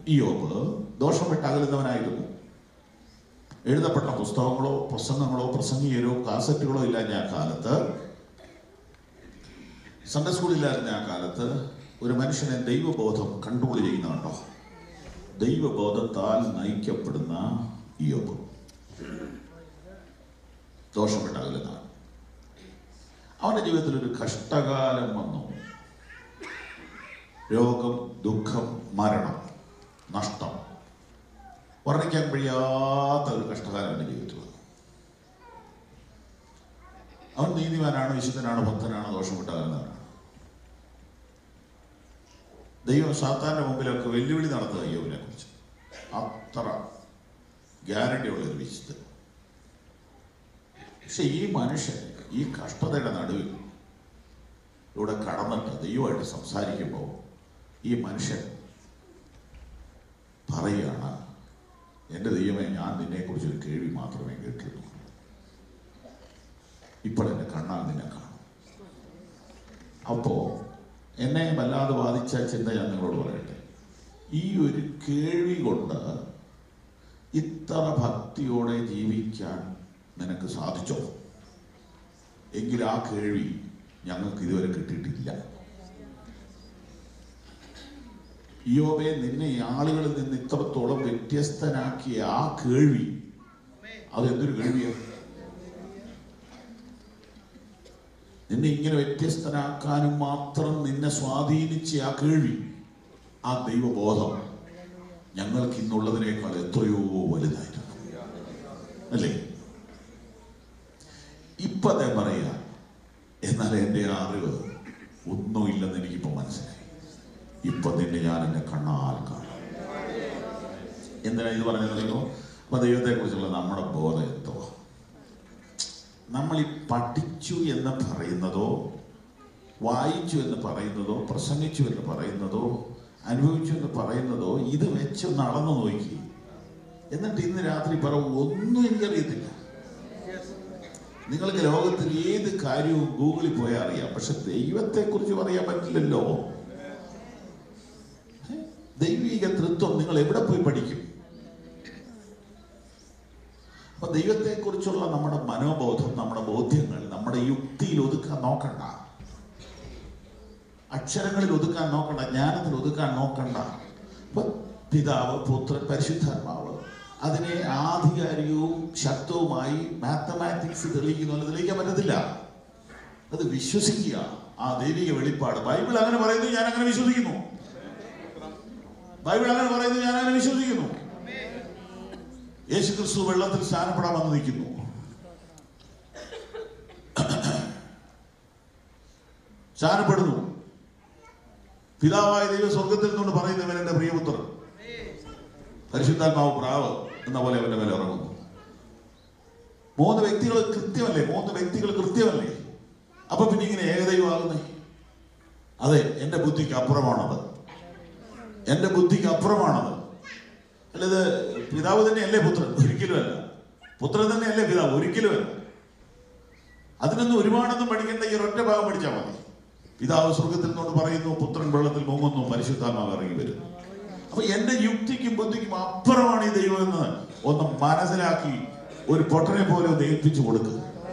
ഇയോബ് ദോഷം വിട്ടകലുന്നവനായിരുന്നു എഴുതപ്പെട്ട പുസ്തകങ്ങളോ പ്രസംഗങ്ങളോ പ്രസംഗീയരോ കാസറ്റുകളോ ഇല്ലാഞ്ഞ ആ കാലത്ത് സൺഡേ സ്കൂളില്ലായിരുന്ന ആ കാലത്ത് ഒരു മനുഷ്യനെ ദൈവബോധം കൺട്രോൾ ചെയ്യുന്നുണ്ടോ ദൈവബോധത്താൽ നയിക്കപ്പെടുന്ന ഇയോബ് ദോഷപ്പെട്ടകലുന്നവൻ അവന്റെ ജീവിതത്തിൽ ഒരു കഷ്ടകാലം വന്നു രോഗം ദുഃഖം മരണം നഷ്ടം വർണ്ണിക്കാൻ കഴിയാത്ത ഒരു കഷ്ടകാലം അവന്റെ ജീവിതത്തിൽ വന്നു അവൻ നീതിമാനാണ് വിശുദ്ധനാണ് ഭക്തനാണ് ദോഷപ്പെട്ടകലുന്നവനാണ് ദൈവം സാത്താന്റെ മുമ്പിലൊക്കെ വെല്ലുവിളി നടത്തുക അയ്യോവിനെ കുറിച്ച് അത്ര ഗ്യാരണ്ടി ഉള്ള ഒരു വിശുദ്ധൻ പക്ഷെ ഈ മനുഷ്യൻ ഈ കഷ്ടതയുടെ നടുവിൽ ഇവിടെ കടന്നിട്ട് ദൈവമായിട്ട് സംസാരിക്കുമ്പോൾ ഈ മനുഷ്യൻ പറയുകയാണ് എൻ്റെ ദൈവമേ ഞാൻ നിന്നെക്കുറിച്ച് ഒരു കേൾവി മാത്രമേ കേട്ടിട്ടുള്ളൂ ഇപ്പോൾ എൻ്റെ കണ്ണാൽ നിന്നെ കാണും അപ്പോ എന്നെ വല്ലാതെ ബാധിച്ച ചിന്ത ഞാൻ നിങ്ങളോട് പറയട്ടെ ഈ ഒരു കേൾവി കൊണ്ട് ഇത്ര ഭക്തിയോടെ ജീവിക്കാൻ നിനക്ക് സാധിച്ചോ എങ്കിൽ ആ കേൾവി ഞങ്ങൾക്ക് ഇതുവരെ കിട്ടിയിട്ടില്ല യോബെ നിന്നെ ഈ ആളുകളിൽ നിന്ന് ഇത്രത്തോളം വ്യത്യസ്തനാക്കിയ ആ കേൾവി അതെന്തൊരു കേൾവിയാണ് നിന്നെ ഇങ്ങനെ വ്യത്യസ്തനാക്കാനും മാത്രം നിന്നെ സ്വാധീനിച്ച ആ കേൾവി ആ ദൈവബോധം ഞങ്ങൾക്ക് ഇന്നുള്ളതിനേക്കാൾ എത്രയോ വലുതായിരുന്നു അല്ലേ ഇപ്പൊ അതേ പറയാ എന്നാൽ എൻ്റെ ആ അറിവ് ഒന്നുമില്ലെന്ന് എനിക്കിപ്പോ മനസ്സിലായി ഇപ്പൊ നിന്നെ ഞാൻ എന്റെ കണ്ണാൽ കാണും എന്തിനാ ഇത് പറഞ്ഞതല്ലോ അപ്പൊ ദൈവത്തെ കുറിച്ചുള്ള നമ്മുടെ ബോധം എന്തോ നമ്മൾ ഈ പഠിച്ചു എന്ന് പറയുന്നതോ വായിച്ചു എന്ന് പറയുന്നതോ പ്രസംഗിച്ചു എന്ന് പറയുന്നതോ അനുഭവിച്ചു എന്ന് പറയുന്നതോ ഇത് വെച്ച് നടന്നു നോക്കി എന്നിട്ട് ഇന്ന് രാത്രി പറ ഒന്നും എനിക്കറിയത്തില്ല നിങ്ങൾക്ക് ലോകത്തിൽ ഏത് കാര്യവും ഗൂഗിളിൽ പോയാൽ അറിയാം പക്ഷെ ദൈവത്തെ കുറിച്ച് പറയാൻ പറ്റില്ലല്ലോ ഏ? ദൈവിക തൃത്വം നിങ്ങൾ എവിടെ പോയി പഠിക്കും അപ്പൊ ദൈവത്തെ കുറിച്ചുള്ള നമ്മുടെ മനോബോധം നമ്മുടെ ബോധ്യങ്ങൾ നമ്മുടെ യുക്തിയിൽ ഒതുക്കാൻ നോക്കണ്ട അക്ഷരങ്ങളിൽ ഒതുക്കാൻ നോക്കണ്ട ജ്ഞാനത്തിൽ ഒതുക്കാൻ നോക്കണ്ട അപ്പൊ പിതാവ് പുത്രൻ പരിശുദ്ധാത്മാവ് അതിനെ ആധികാരികവും ശക്തവുമായി മാത്തമാറ്റിക്സ് തെളിയിക്കുന്ന പോലെ തെളിയിക്കാൻ പറ്റത്തില്ല അത് വിശ്വസിക്കുക ആ ദൈവിക വെളിപ്പാട് ബൈബിൾ അങ്ങനെ പറയുന്നു ഞാൻ അങ്ങനെ വിശ്വസിക്കുന്നു ബൈബിൾ അങ്ങനെ പറയുന്നു ഞാൻ അങ്ങനെ വിശ്വസിക്കുന്നു യേശു ക്രിസ്തു വെള്ളത്തിൽ സ്നാനപ്പെടാൻ വന്ന് നിൽക്കുന്നു സ്നാനപ്പെടുന്നു പിതാവായ ദൈവം സ്വർഗത്തിൽ നിന്നുകൊണ്ട് പറയുന്നവൻ എന്റെ പ്രിയപുത്രൻ പരിശുദ്ധാത്മാവ് പ്രാവ് എന്ന പോലെ അവന്റെ മേലെ ഇറങ്ങുന്നു മൂന്ന് വ്യക്തികൾ കൃത്യമല്ലേ മൂന്ന് വ്യക്തികൾ കൃത്യമല്ലേ അപ്പൊ പിന്നെ ഇങ്ങനെ ഏകദൈവമാകുന്നേ അതെ എന്റെ ബുദ്ധിക്ക് അപ്പുറമാണത് എന്റെ ബുദ്ധിക്ക് അപ്പുറമാണത് അല്ലത് പിതാവ് തന്നെയല്ലേ പുത്രൻ ഒരിക്കലുമല്ല പുത്രൻ തന്നെയല്ലേ പിതാവ് ഒരിക്കലുമല്ല അതിനൊന്നും ഒരുപാടൊന്നും പഠിക്കേണ്ട ഈ ഒരൊറ്റ ഭാഗം പഠിച്ചാൽ മതി പിതാവ് സ്വർഗത്തിൽ നിന്നോട് പറയുന്നു പുത്രൻ വെള്ളത്തിൽ മുങ്ങുന്നു പരിശുദ്ധാത്മാവ് ഇറങ്ങി വരുന്നു അപ്പൊ എന്റെ യുക്തിക്കും ബുദ്ധിക്കും അപ്പുറമാണ് ഈ ദൈവം എന്ന് ഒന്ന് മനസ്സിലാക്കി ഒരു പൊട്ടനെ പോലെ ഒന്ന് ഏൽപ്പിച്ചു കൊടുക്കുക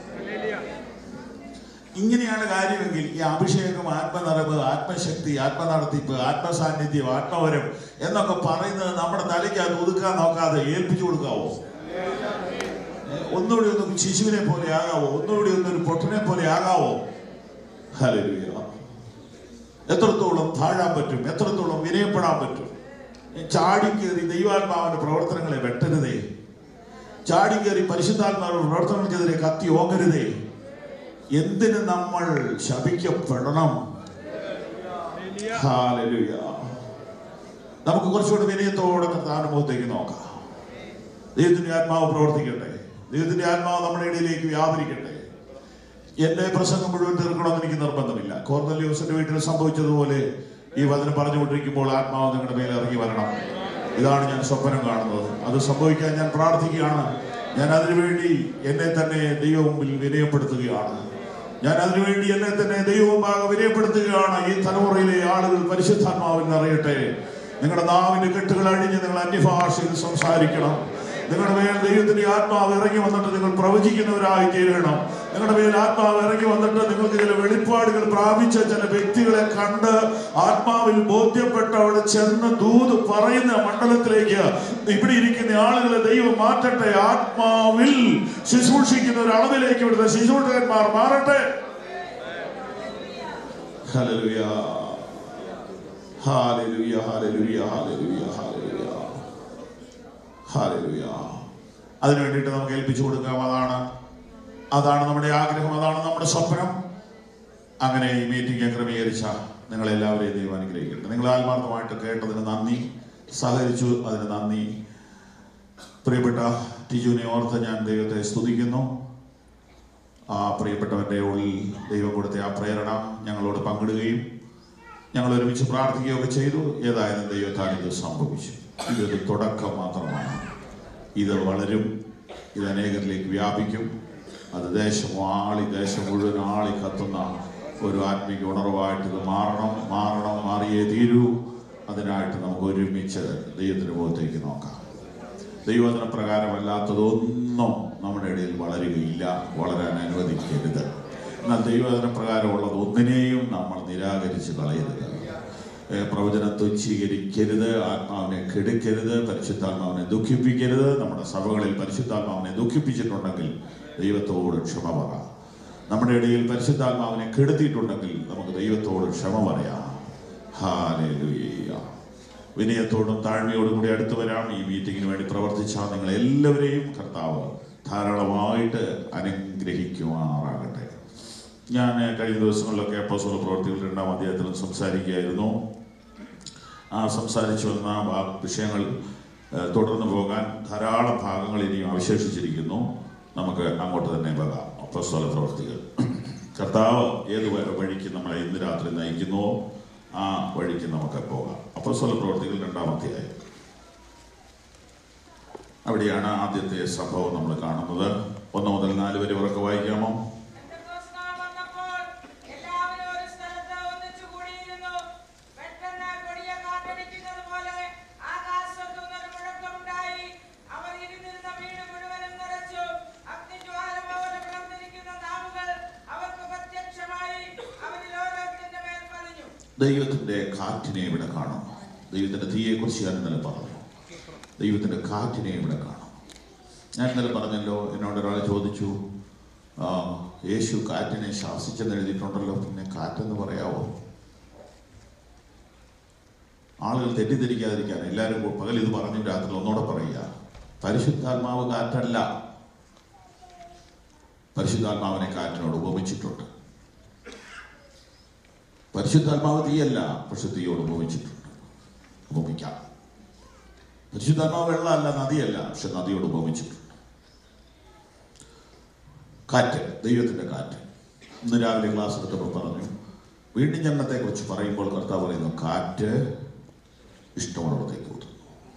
ഇങ്ങനെയാണ് കാര്യമെങ്കിൽ ഈ അഭിഷേകം ആത്മനിറവ് ആത്മശക്തി ആത്മനടത്തിപ്പ് ആത്മസാന്നിധ്യം ആത്മവരം എന്നൊക്കെ പറയുന്നത് നമ്മുടെ തലയ്ക്ക് അത് ഒതുക്കാൻ നോക്കാതെ ഏൽപ്പിച്ചു കൊടുക്കാവോ ഏ, ഒന്നുകൂടി ഒന്ന് ശിശുവിനെ പോലെ ആകാവോ ഒന്നുകൂടി ഒന്ന് ഒരു പൊട്ടനെ പോലെ ആകാവോ ഹല്ലേലൂയ എത്രത്തോളം താഴാൻ പറ്റും എത്രത്തോളം വിനയപ്പെടാൻ പറ്റും ചാടിക്കേറി ദൈവാത്മാവിന്റെ പ്രവർത്തനങ്ങളെ വെട്ടരുതേ ചാടിക്കേറി പരിശുദ്ധാത്മാവിന്റെ പ്രവർത്തനങ്ങൾക്കെതിരെ കത്തി ഓങ്ങരുതേ എന്തിന് നമ്മൾ ശപിക്കപ്പെടണം ഹാലലുയ നമുക്ക് കുറച്ചുകൂടി വിനയത്തോടെ കർത്താവിന്റെ മുഖത്തേക്ക് നോക്കാം ദൈവത്തിന്റെ ആത്മാവ് പ്രവർത്തിക്കട്ടെ ദൈവത്തിന്റെ ആത്മാവ് നമ്മുടെ ഇടയിലേക്ക് വ്യാപരിക്കട്ടെ എന്റെ പ്രസംഗം മുഴുവൻ തീർക്കണമെന്ന് എനിക്ക് നിർബന്ധമില്ല കോർന്നല്യോസിന്റെ വീട്ടിൽ സംഭവിച്ചതുപോലെ ഈ വചനം പറഞ്ഞുകൊണ്ടിരിക്കുമ്പോൾ ആത്മാവ് നിങ്ങളുടെ മേലെ ഇറങ്ങി വരണം ഇതാണ് ഞാൻ സ്വപ്നം കാണുന്നത് അത് സംഭവിക്കാൻ ഞാൻ പ്രാർത്ഥിക്കുകയാണ് ഞാൻ അതിനുവേണ്ടി എന്നെ തന്നെ ദൈവ മുമ്പിൽ വിനയപ്പെടുത്തുകയാണ് ഞാൻ അതിനുവേണ്ടി എന്നെ തന്നെ ദൈവമുമ്പാകെ വിനയപ്പെടുത്തുകയാണ് ഈ തലമുറയിലെ ആളുകൾ പരിശുദ്ധാത്മാവിൽ അറിയട്ടെ നിങ്ങളുടെ നാവിന്റെ കെട്ടുകൾ അഴിഞ്ഞ് നിങ്ങൾ അന്യഭാഷയിൽ സംസാരിക്കണം നിങ്ങളുടെ മേൽ ദൈവത്തിന്റെ ആത്മാവ് ഇറങ്ങി വന്നിട്ട് നിങ്ങൾ പ്രവചിക്കുന്നവരായി തീരണം നിങ്ങളുടെ മേൽ ആത്മാവ് ഇറങ്ങി വന്നിട്ട് നിങ്ങൾക്ക് ചില വെളിപ്പാടുകൾ പ്രാപിച്ച ചില വ്യക്തികളെ കണ്ട് ആത്മാവിൽ ബോധ്യപ്പെട്ട് അവിടെ ചെന്ന് ദൂത് പറയുന്ന മണ്ഡലത്തിലേക്ക് ഇവിടെ ഇരിക്കുന്ന ആളുകളെ ദൈവം മാറ്റട്ടെ ആത്മാവിൽ ശുശ്രൂഷിക്കുന്ന ഒരു അളവിലേക്ക് ഇവിടുത്തെ ശുശ്രൂഷകന്മാർ മാറട്ടെ hallelujah hallelujah hallelujah hallelujah hallelujah hallelujah അതിനു വേണ്ടിയിട്ട് നമുക്ക് ഏൽപ്പിച്ചു കൊടുക്കാം അതാണ് അതാണ് നമ്മുടെ ആഗ്രഹം അതാണ് നമ്മുടെ സ്വപ്നം അങ്ങനെ ഈ മീറ്റിംഗ് ക്രമീകരിച്ച നിങ്ങളെല്ലാവരെയും ദൈവം അനുഗ്രഹിക്കട്ടെ നിങ്ങൾ ആത്മാർത്ഥമായിട്ട് കേട്ടതിന് നന്ദി സഹകരിച്ചു അതിന് നന്ദി പ്രിയപ്പെട്ട ടിജുവിനെ ഓർത്ത് ഞാൻ ദൈവത്തെ സ്തുതിക്കുന്നു ആ പ്രിയപ്പെട്ടവന്റെ ഉള്ളിൽ ദൈവം കൊടുത്ത ആ പ്രേരണ ഞങ്ങളോട് പങ്കിടുകയും ഞങ്ങൾ ഒരുമിച്ച് പ്രാർത്ഥിക്കുകയൊക്കെ ചെയ്തു ഏതായാലും ദൈവത്താൽ ഇത് സംഭവിച്ചു ഇതൊരു തുടക്കം മാത്രമാണ് ഇത് വളരും ഇത് അനേകരിലേക്ക് വ്യാപിക്കും അത് ദേശം ആളി ദേശം മുഴുവൻ ആളി കത്തുന്ന ഒരു ആത്മീക ഉണർവായിട്ട് ഇത് മാറണം മാറണം മാറിയേ തീരൂ അതിനായിട്ട് നമുക്ക് ഒരുമിച്ച് ദൈവത്തിന് മുഖത്തേക്ക് നോക്കാം ദൈവവചന പ്രകാരമല്ലാത്തതൊന്നും നമ്മുടെ ഇടയിൽ വളരുകയില്ല വളരാൻ അനുവദിക്കരുത് എന്നാൽ ദൈവവചന പ്രകാരമുള്ളത് ഒന്നിനെയും നമ്മൾ നിരാകരിച്ച് കളയരുത് ഏ, പ്രവചനം തുച്ഛീകരിക്കരുത് ആത്മാവിനെ കെടുക്കരുത് പരിശുദ്ധാത്മാവിനെ ദുഃഖിപ്പിക്കരുത് നമ്മുടെ സഭകളിൽ പരിശുദ്ധാത്മാവിനെ ദുഃഖിപ്പിച്ചിട്ടുണ്ടെങ്കിൽ ദൈവത്തോട് ക്ഷമ പറ നമ്മുടെ ഇടയിൽ പരിശുദ്ധാത്മാവിനെ കെടുത്തിയിട്ടുണ്ടെങ്കിൽ നമുക്ക് ദൈവത്തോട് ക്ഷമ പറയാം ഹാലേലൂയ വിനയത്തോടും താഴ്മയോടും കൂടി അടുത്തു വരാം ഈ മീറ്റിങ്ങിന് വേണ്ടി പ്രവർത്തിച്ച നിങ്ങൾ എല്ലാവരെയും കർത്താവ് ധാരാളമായിട്ട് അനുഗ്രഹിക്കുമാറാകട്ടെ ഞാൻ കഴിഞ്ഞ ദിവസങ്ങളിലൊക്കെ അപ്പോസ്തല പ്രവർത്തികൾ രണ്ടാം അധ്യായത്തിൽ സംസാരിക്കുകയായിരുന്നു ആ സംസാരിച്ചു വന്ന ആ വിഷയങ്ങൾ ഏഹ്, തുടർന്ന് പോകാൻ ധാരാളം ഭാഗങ്ങൾ ഇനിയും അവശേഷിച്ചിരിക്കുന്നു നമുക്ക് അങ്ങോട്ട് തന്നെ പോകാം അപ്പോസ്തല പ്രവർത്തികൾ കർത്താവ് ഏത് വ- വഴിക്ക് നമ്മളെ ഇന്ന് രാത്രി നയിക്കുന്നുവോ ആ വഴിക്ക് നമുക്ക് പോകാം അപ്പോസ്തല പ്രവർത്തികൾ രണ്ടാമത്തെയായി അവിടെയാണ് ആദ്യത്തെ സംഭവം നമ്മൾ കാണുന്നത് ഒന്ന് മുതൽ നാല് വരെ ഉറക്കെ വായിക്കാമോ പെന്തക്കോസ്ത് നാൾ വന്നപ്പോൾ എല്ലാവരും ഒരു സ്ഥലത്ത് ഒന്നിച്ചു കൂടിയിരുന്നു. പെട്ടെന്ന് കൊടിയ കാറ്റടിക്കുന്നത് പോലെ ആകാശത്തുനിന്ന് ഒരു മുഴക്കമുണ്ടായി. അവർ ഇരുന്നിരുന്ന വീട് മുഴുവനും നിറച്ചു. അഗ്നിജ്വാല പോലെ വിളർന്നിരിക്കുന്ന നാവുകൾ അവർക്ക് പ്രത്യക്ഷമായി. അവരിൽ ഓരോരുത്തന്റെ മേൽ പതിഞ്ഞു. ദൈവത്തിന്റെ കാറ്റിനെ ഇവിടെ കാണും ദൈവത്തിന്റെ തീയെ കുറിച്ച് ഞാൻ ഇന്നലെ പറഞ്ഞു ദൈവത്തിന്റെ കാറ്റിനെ ഇവിടെ കാണും ഞാൻ ഇന്നലെ പറഞ്ഞല്ലോ എന്നോട് ഒരാൾ ചോദിച്ചു ആ, യേശു കാറ്റിനെ ശാസിച്ചെന്ന് എഴുതിയിട്ടുണ്ടല്ലോ പിന്നെ കാറ്റെന്ന് പറയാവോ ആളുകൾ തെറ്റിദ്ധരിക്കാതിരിക്കാൻ എല്ലാവരും കൂ- പകൽ ഇത് പറഞ്ഞു രാത്രി ഒന്നുകൂടെ പറയുക പരിശുദ്ധാത്മാവ് കാറ്റല്ല പരിശുദ്ധാത്മാവിനെ കാറ്റിനോട് ഉപമിച്ചിട്ടുണ്ട് പരിശുദ്ധാത്മാവ് തീയല്ല പക്ഷെ തീയോട് ഉപമിച്ചിട്ടുണ്ട് ഉപമിക്കാം പരിശുദ്ധാത്മാവ് വെള്ളമല്ല നദിയല്ല പക്ഷെ നദിയോട് ഉപമിച്ചിട്ടുണ്ട് കാറ്റ് ദൈവത്തിന്റെ കാറ്റ് ഇന്ന് രാവിലെ ക്ലാസ് എടുത്തപ്പോൾ പറഞ്ഞു വീണ്ടും ജന്മത്തെ കുറിച്ച് പറയുമ്പോൾ കർത്താവ് പറയുന്നു കാറ്റ് ഇഷ്ടമുള്ളിടത്തേക്ക് ഊതുന്നു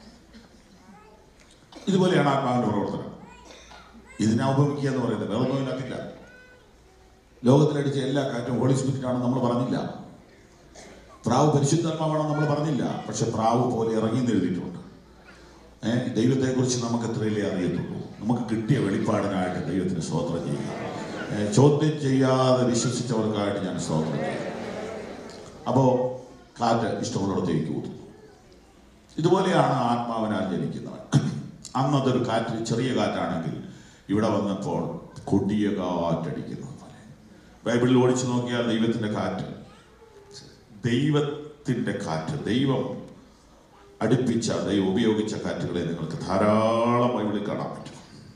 ഇതുപോലെയാണ് ആത്മാവിന്റെ പ്രവർത്തനം ഇതിനെ ഉപമിക്കുക എന്ന് പറയുന്നത് വേറെ ഒന്നും ഇതിനകത്തില്ല ലോകത്തിലടിച്ച എല്ലാ കാറ്റും ഹോളി സ്പിരിറ്റാണെന്ന് നമ്മൾ പറഞ്ഞില്ല പ്രാവ് പരിശുദ്ധാത്മാവാണെന്ന് നമ്മൾ പറഞ്ഞില്ല പക്ഷെ പ്രാവ് പോലെ ഇറങ്ങി എന്ന് എഴുതിയിട്ടുണ്ട് ഏഹ് ദൈവത്തെക്കുറിച്ച് നമുക്ക് എത്രയല്ലേ അറിയത്തുള്ളൂ നമുക്ക് കിട്ടിയ വെളിപ്പാടിനായിട്ട് ദൈവത്തിന് സ്തോത്രം ചെയ്യുക ഏഹ് ചോദ്യം ചെയ്യാതെ വിശ്വസിച്ചവർക്കായിട്ട് ഞാൻ സ്തോത്രം ചെയ്യും അപ്പോ കാറ്റ് ഇഷ്ടമുള്ളിടത്തേക്ക് ഊതുന്നു ഇതുപോലെയാണ് ആത്മാവിനാൽ ജനിക്കുന്നവൻ അന്നതൊരു കാറ്റ് ചെറിയ കാറ്റാണെങ്കിൽ ഇവിടെ വന്നപ്പോൾ കൊടിയ കാറ്റടിക്കുന്നത് പോലെ ബൈബിളിൽ ഓടിച്ചു നോക്കിയാൽ ദൈവത്തിന്റെ കാറ്റ് ദൈവത്തിന്റെ കാറ്റ് ദൈവം അടുപ്പിച്ച ദൈവം ഉപയോഗിച്ച കാറ്റുകളെ നിങ്ങൾക്ക് ധാരാളം ബൈബിളിൽ കാണാൻ പറ്റും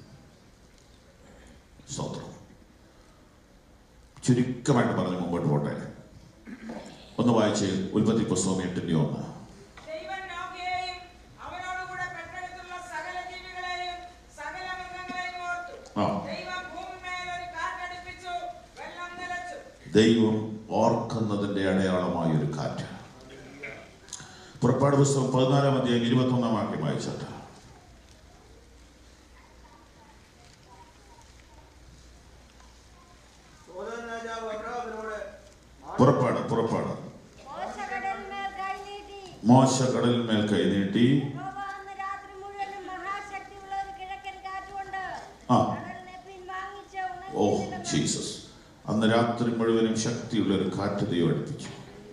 സ്തോത്രം ചുരുക്കമായിട്ട് പറഞ്ഞ് മുമ്പോട്ട് പോട്ടെ ഒന്ന് വായിച്ച് ഉൽപ്പത്തി പുസ്തകം എട്ടിന്റെ ഒന്ന് ദൈവം നോക്കിയെയും അവനോടുകൂടെ പെട്ടെടുത്തുള്ള സകല ജീവികളെയും സകല മൃഗങ്ങളെയും ഓർത്തു. ആ ദൈവം ഭൂമിമേൽ ഒരു കാറ്റടിപ്പിച്ചു. വെള്ളം നിലച്ചു. ദൈവം ഓർക്കുന്നതിന്റെ അടയാളമായ ഒരു കാറ്റ് പുറപ്പാട് പുസ്തകം പതിനാലാം അധ്യായം ഇരുപത്തി ഒന്നാം വാക്യം വായിച്ചിട്ട് സോദരൻ രാജാവ് അബ്രാമിനോട് പുറപ്പാട് പുറപ്പാട് മോശ കടലിന്മേൽ കൈ നീട്ടി മോശ കടലിന്മേൽ കൈനീട്ടി യഹോവ അന്ന് രാത്രി മുഴുവനും മഹാശക്തിയുള്ള ഒരു കിഴക്കൻ കാറ്റുകൊണ്ട് ആ. കടലിനെ പിൻവാങ്ങിച്ച് ഓ ഉണങ്ങിയ നിലം ജീസസ് അന്ന് രാത്രി മുഴുവനും ശക്തിയുള്ള ഒരു കാറ്റ് ദൈവം അടുപ്പിച്ചു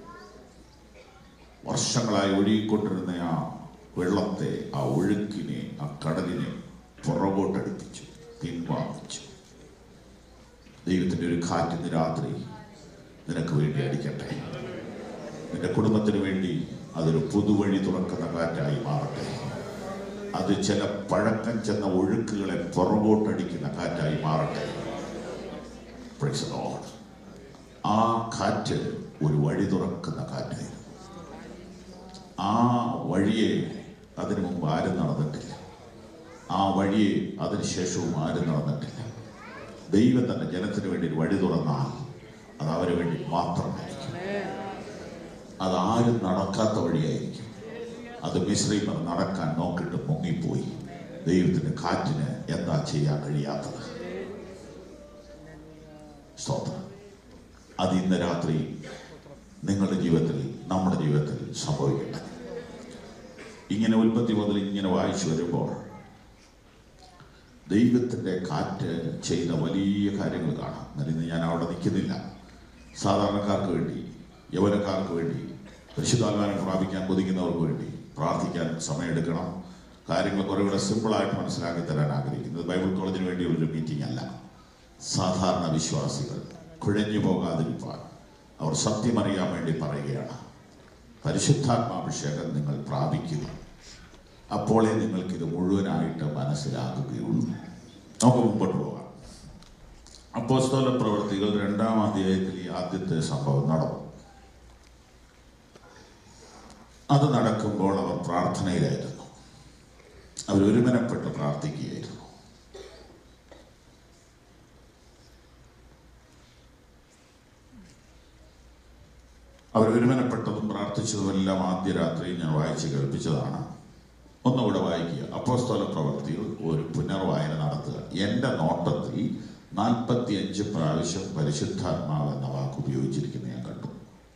വർഷങ്ങളായി ഒഴുകിക്കൊണ്ടിരുന്ന ആ വെള്ളത്തെ ആ ഒഴുക്കിനെ ആ കടലിനെ പുറകോട്ടടിപ്പിച്ചു പിൻവാങ്ങിച്ചു ദൈവത്തിന്റെ ഒരു കാറ്റ് ഇന്ന് രാത്രി നിനക്ക് വേണ്ടി അടിക്കട്ടെ നിന്റെ കുടുംബത്തിന് വേണ്ടി അതൊരു പുതുവഴി തുറക്കുന്ന കാറ്റായി മാറട്ടെ അത് ചില പഴക്കം ചെന്ന ഒഴുക്കുകളെ പുറകോട്ടടിക്കുന്ന കാറ്റായി മാറട്ടെ Praise the Lord. ആ കാറ്റ് ഒരു വഴി തുറക്കുന്ന കാറ്റായിരുന്നു ആ വഴിയെ അതിനു മുമ്പ് ആരും നടന്നിട്ടില്ല ആ വഴിയെ അതിനുശേഷവും ആരും നടന്നിട്ടില്ല ദൈവം തന്നെ ജനത്തിന് വേണ്ടി ഒരു വഴി തുറന്നാൽ അത് അവന് വേണ്ടി മാത്രമായിരിക്കും അത് ആരും നടക്കാത്ത വഴിയായിരിക്കും അത് മിശ്രീമർ നടക്കാൻ നോക്കിയിട്ട് മുങ്ങിപ്പോയി ദൈവത്തിന്റെ കാറ്റിന് എന്താ ചെയ്യാൻ കഴിയാത്തത് സ്തോത്രം അത് ഇന്ന് രാത്രി നിങ്ങളുടെ ജീവിതത്തിൽ നമ്മുടെ ജീവിതത്തിൽ സംഭവിക്കട്ടെ ഇങ്ങനെ ഉൽപ്പത്തി മുതൽ ഇങ്ങനെ വായിച്ചു വരുമ്പോൾ ദൈവത്തിൻ്റെ കാറ്റ് ചെയ്ത വലിയ കാര്യങ്ങൾ കാണാം എന്നാൽ ഇന്ന് ഞാൻ അവിടെ നിൽക്കുന്നില്ല സാധാരണക്കാർക്ക് വേണ്ടി യൗവനക്കാർക്ക് വേണ്ടി പരിശുദ്ധാത്മാനം പ്രാപിക്കാൻ കൊതിക്കുന്നവർക്ക് വേണ്ടി പ്രാർത്ഥിക്കാൻ സമയമെടുക്കണം കാര്യങ്ങൾ കുറേ കൂടെ സിമ്പിളായിട്ട് മനസ്സിലാക്കി തരാൻ ആഗ്രഹിക്കുന്നത് ബൈബിൾ കോളേജിന് വേണ്ടിയുള്ളൊരു മീറ്റിംഗ് അല്ല സാധാരണ വിശ്വാസികൾ കുഴഞ്ഞു പോകാതിരിക്കാൻ അവർ സത്യമറിയാൻ വേണ്ടി പറയുകയാണ് പരിശുദ്ധാത്മാഭിഷേകം നിങ്ങൾ പ്രാപിക്കുക അപ്പോഴേ നിങ്ങൾക്കിത് മുഴുവനായിട്ട് മനസ്സിലാകുകയുള്ളൂ നമുക്ക് മുമ്പോട്ട് പോകാം അപ്പോസ്തല പ്രവർത്തികൾ രണ്ടാം അധ്യായത്തിൽ ഈ ആദ്യത്തെ സംഭവം നടന്നു അത് നടക്കുമ്പോൾ അവർ പ്രാർത്ഥനയിലായിരുന്നു അവർ ഒരുമനപ്പെട്ട് പ്രാർത്ഥിക്കുകയായിരുന്നു അവർ ഒരുമനപ്പെട്ടതും പ്രാർത്ഥിച്ചതുമെല്ലാം ആദ്യ രാത്രി ഞാൻ വായിച്ച് കേൾപ്പിച്ചതാണ് ഒന്നുകൂടെ വായിക്കുക അപ്പോസ്തല പ്രവർത്തികൾ ഒരു പുനർവായന നടത്തുക എൻ്റെ നോട്ടത്തിൽ നാൽപ്പത്തിയഞ്ച് പ്രാവശ്യം പരിശുദ്ധാത്മാവ് എന്ന വാക്ക് ഉപയോഗിച്ചിരിക്കുന്നത് ഞാൻ കണ്ടു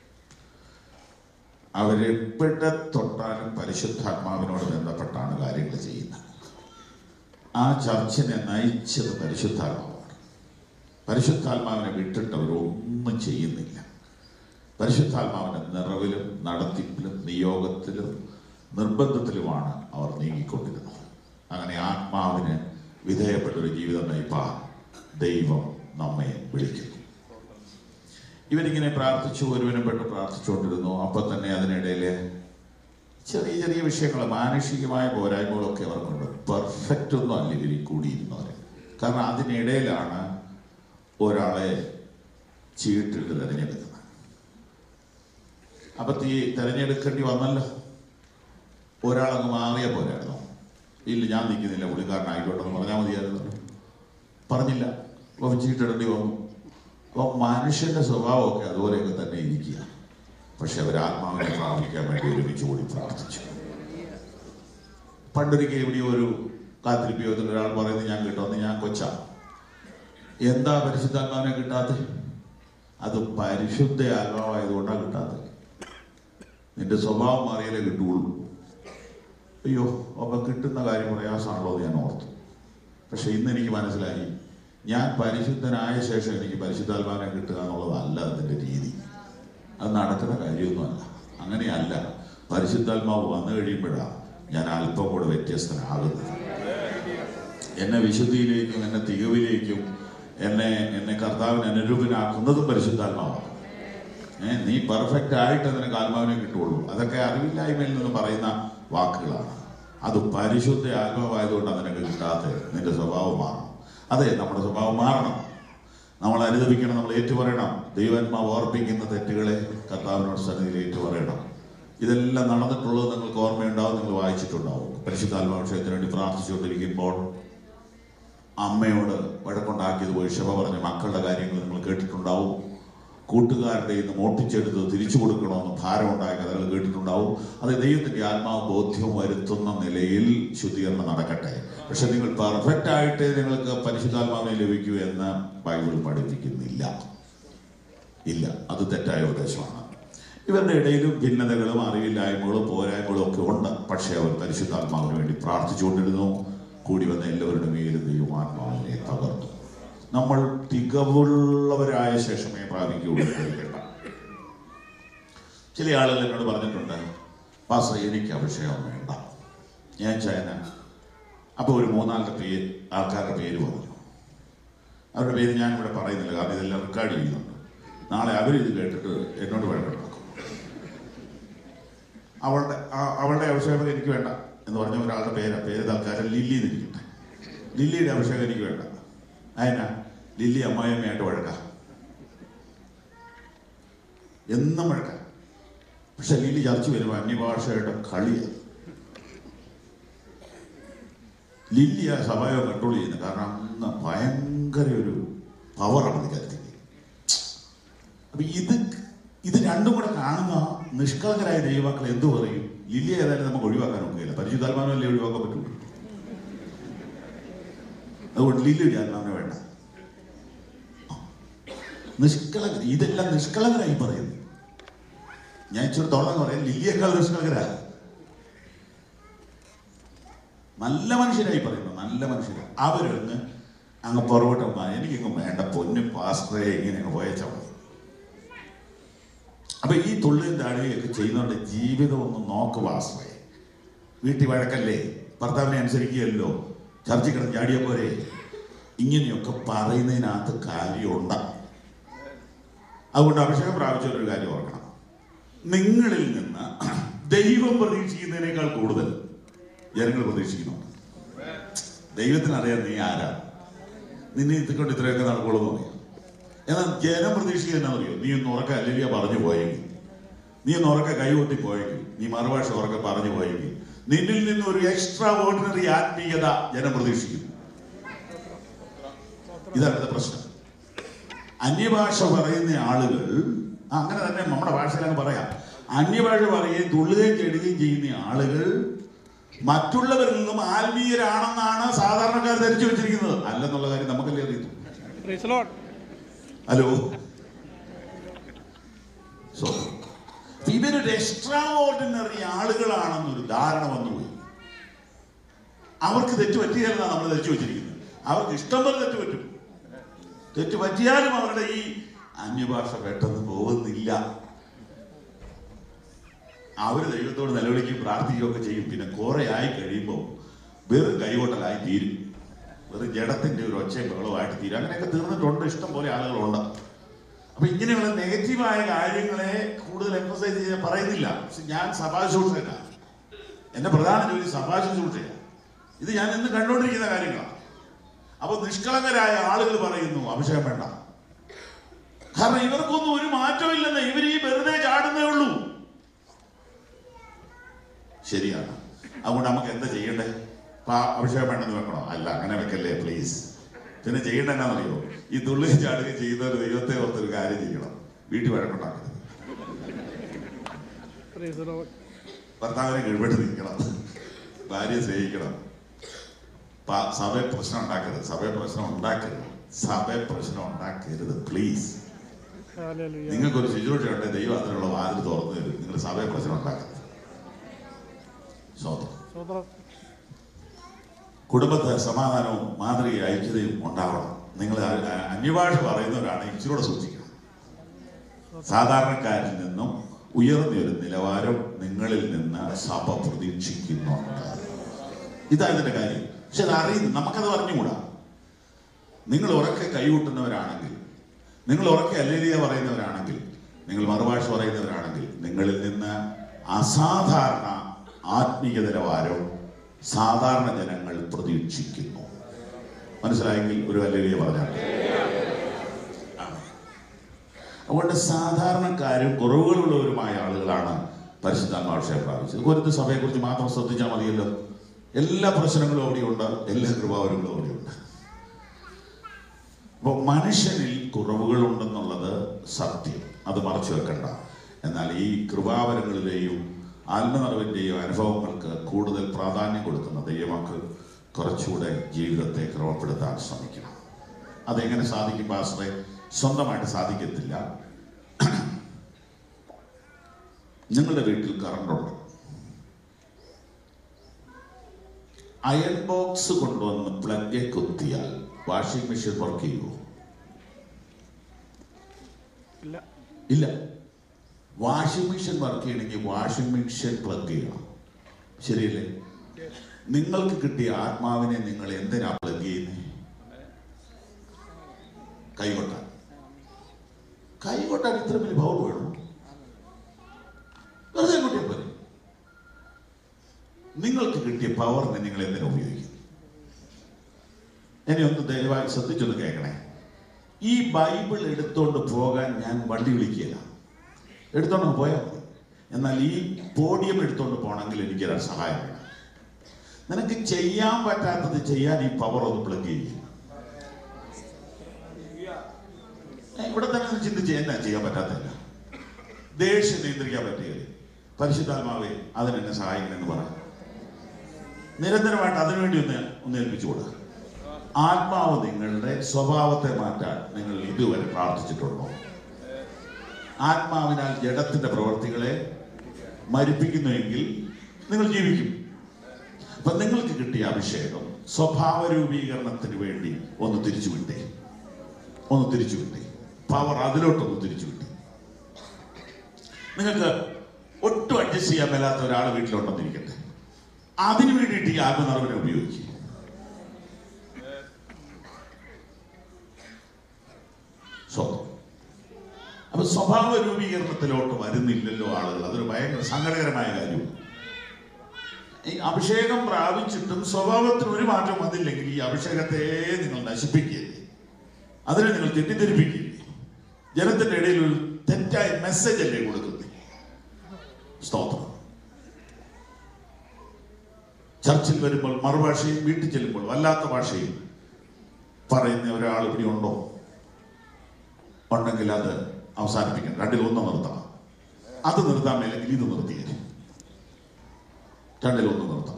അവരെവിടെ തൊട്ടാലും പരിശുദ്ധാത്മാവിനോട് ബന്ധപ്പെട്ടാണ് കാര്യങ്ങൾ ചെയ്യുന്നത് ആ ചർച്ചിനെ നയിച്ചത് പരിശുദ്ധാത്മാവാണ് പരിശുദ്ധാത്മാവിനെ വിട്ടിട്ട് അവരൊന്നും ചെയ്യുന്നില്ല പരിശുദ്ധാത്മാവിന്റെ നിറവിലും നടത്തിപ്പിലും നിയോഗത്തിലും നിർബന്ധത്തിലുമാണ് അവർ നീങ്ങിക്കൊണ്ടിരുന്നത് അങ്ങനെ ആത്മാവിന് വിധേയപ്പെട്ട ഒരു ജീവിതം നയിപ്പാൻ ദൈവം നമ്മെ വിളിക്കുന്നു ഇവരിങ്ങനെ പ്രാർത്ഥിച്ചു ഒരുവനപ്പെട്ട് പ്രാർത്ഥിച്ചുകൊണ്ടിരുന്നു അപ്പൊ തന്നെ അതിനിടയിൽ ചെറിയ ചെറിയ വിഷയങ്ങൾ മാനുഷികമായ പോരായ്മകളൊക്കെ അവർക്കുണ്ട് പെർഫെക്റ്റ് ഒന്നും അല്ല ഇവർ കൂടിയിരുന്നവരെ കാരണം അതിനിടയിലാണ് ഒരാളെ ചീട്ടിട്ട് തിരഞ്ഞെടുക്കുന്നത് അപ്പൊ തീ തിരഞ്ഞെടുക്കേണ്ടി വന്നല്ലോ ഒരാളങ്ങ് മാറിയ പോരായിരുന്നു ഇല്ല ഞാൻ നിൽക്കുന്നില്ല പുള്ളിക്കാരനായിക്കോട്ടെ എന്ന് പറഞ്ഞാൽ മതിയായിരുന്നു പറഞ്ഞില്ല അപ്പൊ ചീട്ടിടേണ്ടി വന്നു അപ്പൊ മനുഷ്യന്റെ സ്വഭാവമൊക്കെ അതുപോലെയൊക്കെ തന്നെ ഇരിക്കുക പക്ഷെ അവർ ആത്മാവിനെ പ്രാപിക്കാൻ വേണ്ടി ഒരുമിച്ച് കൂടി പ്രാർത്ഥിച്ചു പണ്ടൊരിക്കൽ ഇവിടെ ഒരു കാത്തിരിപ്പ് യോഗത്തിൽ ഒരാൾ പറയുന്നത് ഞാൻ കിട്ടുമെന്ന് ഞാൻ കൊച്ചാ എന്താ പരിശുദ്ധാത്മാവിനെ കിട്ടാത്തത് അത് പരിശുദ്ധ ആത്മാവായതുകൊണ്ടാണ് കിട്ടാത്തത് നിന്റെ സ്വഭാവം മാറിയാലേ കിട്ടുകയുള്ളൂ അയ്യോ അപ്പൊ കിട്ടുന്ന കാര്യം പ്രയാസമാണല്ലോ എന്ന് ഞാൻ ഓർത്തു പക്ഷെ ഇന്ന് എനിക്ക് മനസ്സിലായി ഞാൻ പരിശുദ്ധനായ ശേഷം എനിക്ക് പരിശുദ്ധാത്മാവിനെ കിട്ടുക എന്നുള്ളതല്ല അതിന്റെ രീതി അത് നടക്കുന്ന കാര്യമൊന്നുമല്ല അങ്ങനെയല്ല പരിശുദ്ധാത്മാവ് വന്നു കഴിയുമ്പോഴാണ് ഞാൻ അല്പം കൂടെ വ്യത്യസ്തനാകുന്നത് എന്നെ വിശുദ്ധിയിലേക്കും എന്നെ തികവിലേക്കും എന്നെ എന്നെ കർത്താവിന് അനുരൂപനാക്കുന്നതും പരിശുദ്ധാത്മാവാണ് ഏ, നീ പെർഫെക്റ്റ് ആയിട്ട് നിനക്ക് ആത്മാവിനെ കിട്ടുള്ളൂ അതൊക്കെ അറിവില്ലായ്മയിൽ നിന്ന് പറയുന്ന വാക്കുകളാണ് അത് പരിശുദ്ധ ആത്മാവായതുകൊണ്ടാണ് നിനക്ക് കിട്ടാത്തത് നിന്റെ സ്വഭാവം മാറണം അതെ നമ്മുടെ സ്വഭാവം മാറണം നമ്മൾ അനുദപിക്കണം നമ്മൾ ഏറ്റുപറയണം ദൈവാത്മാവ് ഓർപ്പിക്കുന്ന തെറ്റുകളെ കർത്താവിനോട് സന്നിധിയിൽ ഏറ്റുപറയണം ഇതെല്ലാം നടന്നിട്ടുള്ളത് നിങ്ങൾക്ക് ഓർമ്മയുണ്ടാവും നിങ്ങൾ വായിച്ചിട്ടുണ്ടാവും പരിശുദ്ധാത്മാഭിഷേകത്തിന് വേണ്ടി പ്രാർത്ഥിച്ചുകൊണ്ടിരിക്കുമ്പോൾ അമ്മയോട് വഴക്കുണ്ടാക്കിയത് പോയി ക്ഷമ പറഞ്ഞ മക്കളുടെ കാര്യങ്ങൾ നിങ്ങൾ കേട്ടിട്ടുണ്ടാവും കൂട്ടുകാരുടെ ഇന്ന് മോട്ടിച്ചെടുത്ത് തിരിച്ചു കൊടുക്കണമെന്ന് ഭാരമുണ്ടായ കഥകൾ കേട്ടിട്ടുണ്ടാവും അത് ദൈവത്തിന്റെ ആത്മാവ് ബോധ്യം വരുത്തുന്ന നിലയിൽ ശുദ്ധീകരണം നടക്കട്ടെ പക്ഷെ നിങ്ങൾ പെർഫെക്റ്റ് ആയിട്ട് നിങ്ങൾക്ക് പരിശുദ്ധാത്മാവിനെ ലഭിക്കൂ എന്ന് ബൈബിൾ പഠിപ്പിക്കുന്നില്ല ഇല്ല അത് തെറ്റായ ഉപദേശമാണ് ഇവരുടെ ഇടയിലും ഭിന്നതകളും അറിവില്ലായ്മകളും പോരായ്മകളും ഒക്കെ ഉണ്ട് പക്ഷേ അവർ പരിശുദ്ധാത്മാവിന് വേണ്ടി പ്രാർത്ഥിച്ചുകൊണ്ടിരുന്നു കൂടി വന്ന എല്ലാവരുടെ മേലും ദൈവമാത്മാവിനെ തകർന്നു നമ്മൾ തികവുള്ളവരായ ശേഷമേ പ്രാപിക്കുകയുള്ളൂ പേടിക്കേണ്ട ചില ആളുകൾ എന്നോട് പറഞ്ഞിട്ടുണ്ട് പാസ എനിക്ക് അഭിഷേകം വേണ്ട ഞാൻ ചൈന അപ്പോൾ ഒരു മൂന്നാലത്തെ പേര് ആൾക്കാരുടെ പേര് പറഞ്ഞു അവരുടെ പേര് ഞാൻ ഇവിടെ പറയുന്നില്ല കാരണം ഇതെല്ലാം റെക്കോർഡ് ചെയ്യുന്നുണ്ട് നാളെ അവരിത് കേട്ടിട്ട് എന്നോട് വഴക്കുണ്ടാക്കും അവളുടെ ആ- അവളുടെ അഭിഷേകം എനിക്ക് വേണ്ട എന്ന് പറഞ്ഞ ഒരാളുടെ പേര് പേര് തൽക്കാലം ലില്ലി എന്നിരിക്കട്ടെ ലില്ലിയുടെ അഭിഷേകം എനിക്ക് വേണ്ട അതിനാ ലില്ലി അമ്മായിയമ്മയായിട്ട് വഴക്കാം എന്നും വഴക്കാം പക്ഷെ ലില്ലി ചർച്ച വരുമ്പോൾ അന്യഭാഷയുടെ കളിയാണ് ലില്ലി ആ സഭയെ കൺട്രോൾ ചെയ്യുന്നത് കാരണം അന്ന് ഭയങ്കര ഒരു പവറാണ് പുള്ളിക്കാരത്തേക്ക് അപ്പൊ ഇത് ഇത് രണ്ടും കൂടെ കാണുന്ന നിഷ്കളങ്കരായ ദൈവമക്കൾ എന്തു പറയും ലില്ലി ഏതായാലും നമുക്ക് ഒഴിവാക്കാൻ ഒക്കുകയില്ല പരിശുദ്ധാത്മാവല്ലേ ഒഴിവാക്കാൻ പറ്റുള്ളൂ അതുകൊണ്ട് ലില്ലിയുടെ ആത്മാവിനെ വേണ്ട നിഷ്കളങ്ക ഇതെല്ലാം നിഷ്കളങ്കരായി പറയുന്നു ഞാൻ ഇച്ചിരി തുറന്നു പറയാം ലില്ലിയേക്കാൾ നിഷ്കളങ്കരാ നല്ല മനുഷ്യരായി പറയുന്നു നല്ല മനുഷ്യർ അവരൊന്ന് അങ്ങ് പുറകോട്ട് വന്നാൽ എനിക്കങ്ങ് വേണ്ട പൊന്നു പാസ്റ്ററെ ഇങ്ങനെ അങ്ങ് പോയച്ചാൽ മതി അപ്പൊ ഈ തുള്ളിയും താഴെയൊക്കെ ചെയ്യുന്നവരുടെ ജീവിതം ഒന്ന് നോക്ക് പാസ്റ്ററെ വീട്ടിൽ വഴക്കല്ലേ ഭർത്താവിനെ അനുസരിക്കുകയല്ലോ ചർച്ചിൽ കിടന്ന് ചാടിയ പോരെ ഇങ്ങനെയൊക്കെ പറയുന്നതിനകത്ത് കാര്യമുണ്ട് അതുകൊണ്ട് അഭിഷേകം പ്രാപിച്ചവരൊരു കാര്യം ഓർക്കണം നിങ്ങളിൽ നിന്ന് ദൈവം പ്രതീക്ഷിക്കുന്നതിനേക്കാൾ കൂടുതൽ ജനങ്ങൾ പ്രതീക്ഷിക്കുന്നുണ്ട് ദൈവത്തിനറിയാം നീ ആരാ നിന്നെ ഇത്തിക്കൊണ്ട് ഇത്രയൊക്കെ നടക്കുള്ളൂ എന്ന് അറിയാം എന്നാൽ ജനം പ്രതീക്ഷിക്കുക എന്നാണെന്നറിയോ നീ ഒന്ന് ഉറക്ക അല്ലെങ്കിൽ പറഞ്ഞു പോയെങ്കിൽ നീ ഒന്ന് ഉറക്ക കൈകൊട്ടി പോയെങ്കിൽ നീ മറുഭാഷ ഉറക്ക പറഞ്ഞു പോയെങ്കിൽ നിന്നിൽ നിന്ന് ഒരു എക്സ്ട്രാ ഓർഡിനറി ആത്മീയത ജനം പ്രതീക്ഷിക്കുന്നു ഇതാണ് ഇവിടുത്തെ പ്രശ്നം അന്യഭാഷ പറയുന്ന ആളുകൾ ആ, അങ്ങനെ തന്നെ നമ്മുടെ ഭാഷയിൽ അങ്ങ് പറയാം അന്യഭാഷ പറയുകയും തുള്ളുകയും ചെടുകയും ചെയ്യുന്ന ആളുകൾ മറ്റുള്ളവരിൽ നിന്നും ആത്മീയരാണെന്നാണ് സാധാരണക്കാർ ധരിച്ചു വെച്ചിരിക്കുന്നത് അല്ലെന്നുള്ള കാര്യം നമുക്കല്ലേ അറിയുന്നു Praise the Lord. Hello so ഇവരൊരു എക്സ്ട്രാ ഓർഡിനറി ആളുകളാണെന്നൊരു ധാരണ വന്നുപോയി അവർക്ക് തെറ്റ് പറ്റിയാലെന്നാണ് നമ്മൾ ധരിച്ചു വെച്ചിരിക്കുന്നത് അവർക്ക് ഇഷ്ടം പോലെ തെറ്റ് പറ്റും തെറ്റ് പറ്റിയാലും അവരുടെ ഈ അന്യഭാഷ പെട്ടെന്ന് പോകുന്നില്ല അവർ ദൈവത്തോട് നിലവിളിക്കുകയും പ്രാർത്ഥിക്കുകയും ഒക്കെ ചെയ്യും പിന്നെ കുറെ ആയി കഴിയുമ്പോൾ വെറും കൈകൊട്ടലായി തീരും വെറും ജഡത്തിന്റെ ഒരു ഒച്ചയും ബഹളമായിട്ട് തീരും അങ്ങനെയൊക്കെ തീർന്നിട്ടുണ്ട് ഇഷ്ടം പോലെ ആളുകളുണ്ട് അപ്പൊ ഇങ്ങനെയുള്ള നെഗറ്റീവായ കാര്യങ്ങളെ കൂടുതൽ എംഫസൈസ് ചെയ്യാൻ പറയുന്നില്ല പക്ഷെ ഞാൻ സഭാശുശ്രൂഷകനാണ് എന്റെ പ്രധാന ജോലി സഭാശുശ്രൂഷയാണ് ഇത് ഞാൻ ഇന്ന് കണ്ടുകൊണ്ടിരിക്കുന്ന കാര്യങ്ങളാണ് അപ്പൊ നിഷ്കളങ്കരായ ആളുകൾ പറയുന്നു അഭിഷേകം വേണ്ട കാരണം ഇവർക്കൊന്നും ഒരു മാറ്റവും ഇല്ലെന്ന് ഇവർ ഈ വെറുതെ ചാടുന്നേ ഉള്ളൂ ശരിയാണ് അതുകൊണ്ട് നമുക്ക് എന്താ ചെയ്യണ്ടേ അപ്പൊ ആ അഭിഷേകം വേണ്ടെന്ന് വെക്കണോ അല്ല അങ്ങനെ വെക്കല്ലേ പ്ലീസ് പിന്നെ ചെയ്യേണ്ട എന്നാണെന്നറിയോ ഈ തുള്ളിയും ചാടുകയും ചെയ്യുന്ന ഒരു ദൈവത്തെ ഓർത്തൊരു കാര്യം ചെയ്യണം വീട്ടിൽ വഴക്കുണ്ടാക്കരുത് Praise the Lord. ഭർത്താവിനെ കീഴ്പ്പെട്ട് നിൽക്കണം ഭാര്യയെ സ്നേഹിക്കണം പ- സഭയെ പ്രശ്നം ഉണ്ടാക്കരുത് സഭയെ പ്രശ്നം ഉണ്ടാക്കരുത് സഭയെ പ്രശ്നം ഉണ്ടാക്കരുത് പ്ലീസ് Hallelujah. നിങ്ങൾക്കൊരു ശുശ്രൂഷയുണ്ട് ദൈവം അതിനുള്ള വാതിൽ തുറന്നു തരും നിങ്ങൾ സഭയെ പ്രശ്നം ഉണ്ടാക്കരുത് സ്വന്തം Sotram. കുടുംബത്തെ സമാധാനവും മാതൃക ഐക്യതയും ഉണ്ടാവണം നിങ്ങൾ അ- അ- അന്യഭാഷ പറയുന്നവരാണ് ഇച്ചിരൂടെ സൂക്ഷിക്കണം സാധാരണക്കാരിൽ നിന്നും ഉയർന്ന ഒരു നിലവാരം നിങ്ങളിൽ നിന്ന് സഭ പ്രതീക്ഷിക്കുന്നുണ്ട് ഇതാ ഇതിന്റെ കാര്യം പക്ഷെ അത് അറിയുന്നു നമുക്കത് അറിഞ്ഞുകൂടാ നിങ്ങൾ ഉറക്കെ കൈകൂട്ടുന്നവരാണെങ്കിൽ നിങ്ങൾ ഉറക്കെ അല്ലേലിയ പറയുന്നവരാണെങ്കിൽ നിങ്ങൾ മറുഭാഷ പറയുന്നവരാണെങ്കിൽ നിങ്ങളിൽ നിന്ന് അസാധാരണ ആത്മീയ നിലവാരം സാധാരണ ജനങ്ങൾ പ്രതീക്ഷിക്കുന്നു മനസ്സിലായെങ്കിൽ ഒരു അല്ലേലിയ പറഞ്ഞാൽ അതുകൊണ്ട് സാധാരണക്കാരും കുറവുകളുള്ളവരുമായ ആളുകളാണ് പരിശുദ്ധാത്മാക്ഷയം പ്രാപിച്ചത് കൊരുത്ത് സഭയെക്കുറിച്ച് മാത്രം ശ്രദ്ധിച്ചാൽ മതിയല്ലോ എല്ലാ പ്രശ്നങ്ങളും അവിടെയുണ്ട് എല്ലാ കൃപാവരങ്ങളും അവിടെയുണ്ട് അപ്പോൾ മനുഷ്യനിൽ കുറവുകളുണ്ടെന്നുള്ളത് സത്യം അത് മറച്ചു വെക്കണ്ട എന്നാൽ ഈ കൃപാവരങ്ങളിലെയും ആത്മനിറവിൻ്റെയും അനുഭവങ്ങൾക്ക് കൂടുതൽ പ്രാധാന്യം കൊടുക്കുന്ന ദൈവമക്കൾ കുറച്ചുകൂടെ ജീവിതത്തെ ക്രമപ്പെടുത്താൻ ശ്രമിക്കണം അതെങ്ങനെ സാധിക്കും പാസ്റ്ററെ സ്വന്തമായിട്ട് സാധിക്കത്തില്ല നിങ്ങളുടെ വീട്ടിൽ കറണ്ടുണ്ട് അയൺ ബോക്സ് കൊണ്ടുവന്ന് പ്ലഗ് കുത്തിയാൽ വാഷിംഗ് മെഷീൻ വർക്ക് ചെയ്യുമോ ഇല്ല ഇല്ല വാഷിംഗ് മെഷീൻ വർക്ക് ചെയ്യണമെങ്കിൽ വാഷിംഗ് മെഷീൻ പ്ലഗ് ചെയ്യണം ശരിയല്ലേ നിങ്ങൾക്ക് കിട്ടിയ ആത്മാവിനെ നിങ്ങൾ എന്തിനാ പ്ലഗ് ചെയ്യുന്നത് കൈകൊട്ടാൻ കൈകൊട്ടാൻ ഇത്ര വലിയ പവർ വേണം വെറുതെ കൂട്ടിയാൽ പോലെ നിങ്ങൾക്ക് കിട്ടിയ പവറിനെ നിങ്ങൾ എന്തിനാ ഉപയോഗിക്കും എന്നെ ഒന്ന് ദയവായി ശ്രദ്ധിച്ചൊന്ന് കേൾക്കണേ ഈ ബൈബിൾ എടുത്തോണ്ട് പോകാൻ ഞാൻ വണ്ടി വിളിക്കുകയില്ല എടുത്തോണ്ട് പോയാൽ മതി എന്നാൽ ഈ പോഡിയം എടുത്തോണ്ട് പോകണമെങ്കിൽ എനിക്കൊരു സഹായം വേണം നിനക്ക് ചെയ്യാൻ പറ്റാത്തത് ചെയ്യാൻ ഈ പവർ ഒന്ന് പ്ലഗ് ചെയ്യും ഇവിടെ തന്നെ ഒന്ന് ചിന്തിച്ച് എന്നാ ചെയ്യാൻ പറ്റാത്തില്ല ദേഷ്യം നിയന്ത്രിക്കാൻ പറ്റുകയില്ല പരിശുദ്ധാത്മാവെ അതിനെന്നെ സഹായിക്കണമെന്ന് പറ നിരന്തരമായിട്ട് അതിനുവേണ്ടി ഒന്ന് ഒന്ന് ഏൽപ്പിച്ചു കൊടുക്കുക ആത്മാവ് നിങ്ങളുടെ സ്വഭാവത്തെ മാറ്റാൻ നിങ്ങൾ ഇതുവരെ പ്രാർത്ഥിച്ചിട്ടുണ്ടോ ആത്മാവിനാൽ ജഡത്തിന്റെ പ്രവർത്തികളെ മരിപ്പിക്കുന്നുവെങ്കിൽ നിങ്ങൾ ജീവിക്കും അപ്പൊ നിങ്ങൾക്ക് കിട്ടിയ അഭിഷേകം സ്വഭാവ രൂപീകരണത്തിന് വേണ്ടി ഒന്ന് തിരിച്ചു വിട്ടേ ഒന്ന് തിരിച്ചു വിട്ടേ പവർ അതിലോട്ടൊന്ന് തിരിച്ചു വിട്ടേ നിങ്ങൾക്ക് ഒട്ടും അഡ്ജസ്റ്റ് ചെയ്യാൻ മേലാത്ത ഒരാൾ വീട്ടിലുണ്ടെന്നിരിക്കട്ടെ അതിനു വേണ്ടിയിട്ട് ഈ ആത്മനിറവിനെ ഉപയോഗിക്കുക സ്വന്തം അപ്പൊ സ്വഭാവ രൂപീകരണത്തിലോട്ട് വരുന്നില്ലല്ലോ ആളുകൾ അതൊരു ഭയങ്കര സങ്കടകരമായ കാര്യമാണ് ഈ അഭിഷേകം പ്രാപിച്ചിട്ടും സ്വഭാവത്തിന് ഒരു മാറ്റം വന്നില്ലെങ്കിൽ ഈ അഭിഷേകത്തെ നിങ്ങൾ നശിപ്പിക്കുകയില്ലേ അതിനെ നിങ്ങൾ തെറ്റിദ്ധരിപ്പിക്കില്ലേ ജനത്തിന്റെ ഇടയിൽ ഒരു തെറ്റായ മെസ്സേജ് അല്ലേ കൊടുക്കുന്നത് സ്തോത്രം ചർച്ചിൽ വരുമ്പോൾ മറുഭാഷയും വീട്ടിൽ ചെല്ലുമ്പോൾ വല്ലാത്ത ഭാഷയും പറയുന്ന ഒരാൾ ഇവിടെ ഉണ്ടോ ഉണ്ടെങ്കിൽ അത് അവസാനിപ്പിക്കണം രണ്ടിൽ ഒന്ന് നിർത്താം അത് നിർത്താൻ മേലെങ്കിൽ ഇത് നിർത്തിയത് രണ്ടിൽ ഒന്ന് നിർത്താം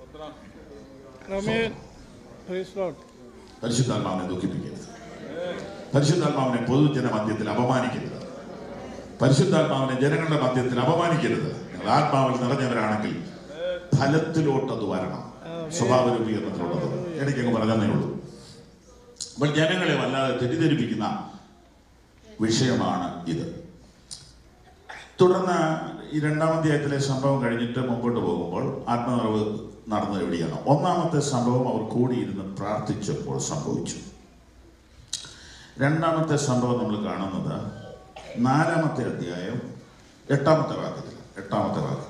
ആമേൻ പ്രൈസ് ലോർഡ് പരിശുദ്ധാത്മാവിനെ ദുഃഖിപ്പിക്കരുത് പരിശുദ്ധാത്മാവിനെ പൊതുജന മധ്യത്തിൽ അപമാനിക്കരുത് പരിശുദ്ധാത്മാവിനെ ജനങ്ങളുടെ മധ്യത്തിൽ അപമാനിക്കരുത് നിങ്ങൾ ആത്മാവിൽ നിറഞ്ഞവരാണെങ്കിൽ ഫലത്തിലോട്ട് അത് വരണം സ്വഭാവ രൂപീകരണത്തിലുള്ളത് ഇടയ്ക്കൊക്കെ പറഞ്ഞതേ ഉള്ളൂ അപ്പോൾ ജനങ്ങളെ വല്ലാതെ തെറ്റിദ്ധരിപ്പിക്കുന്ന വിഷയമാണ് ഇത് തുടർന്ന് ഈ രണ്ടാം അധ്യായത്തിലെ സംഭവം കഴിഞ്ഞിട്ട് മുമ്പോട്ട് പോകുമ്പോൾ ആത്മനിറവ് നടന്നത് എവിടെയാണ് ഒന്നാമത്തെ സംഭവം അവർ കൂടിയിരുന്ന് പ്രാർത്ഥിച്ചപ്പോൾ സംഭവിച്ചു രണ്ടാമത്തെ സംഭവം നമ്മൾ കാണുന്നത് നാലാമത്തെ അധ്യായം എട്ടാമത്തെ വാക്യത്തിൽ എട്ടാമത്തെ വാക്യത്തിൽ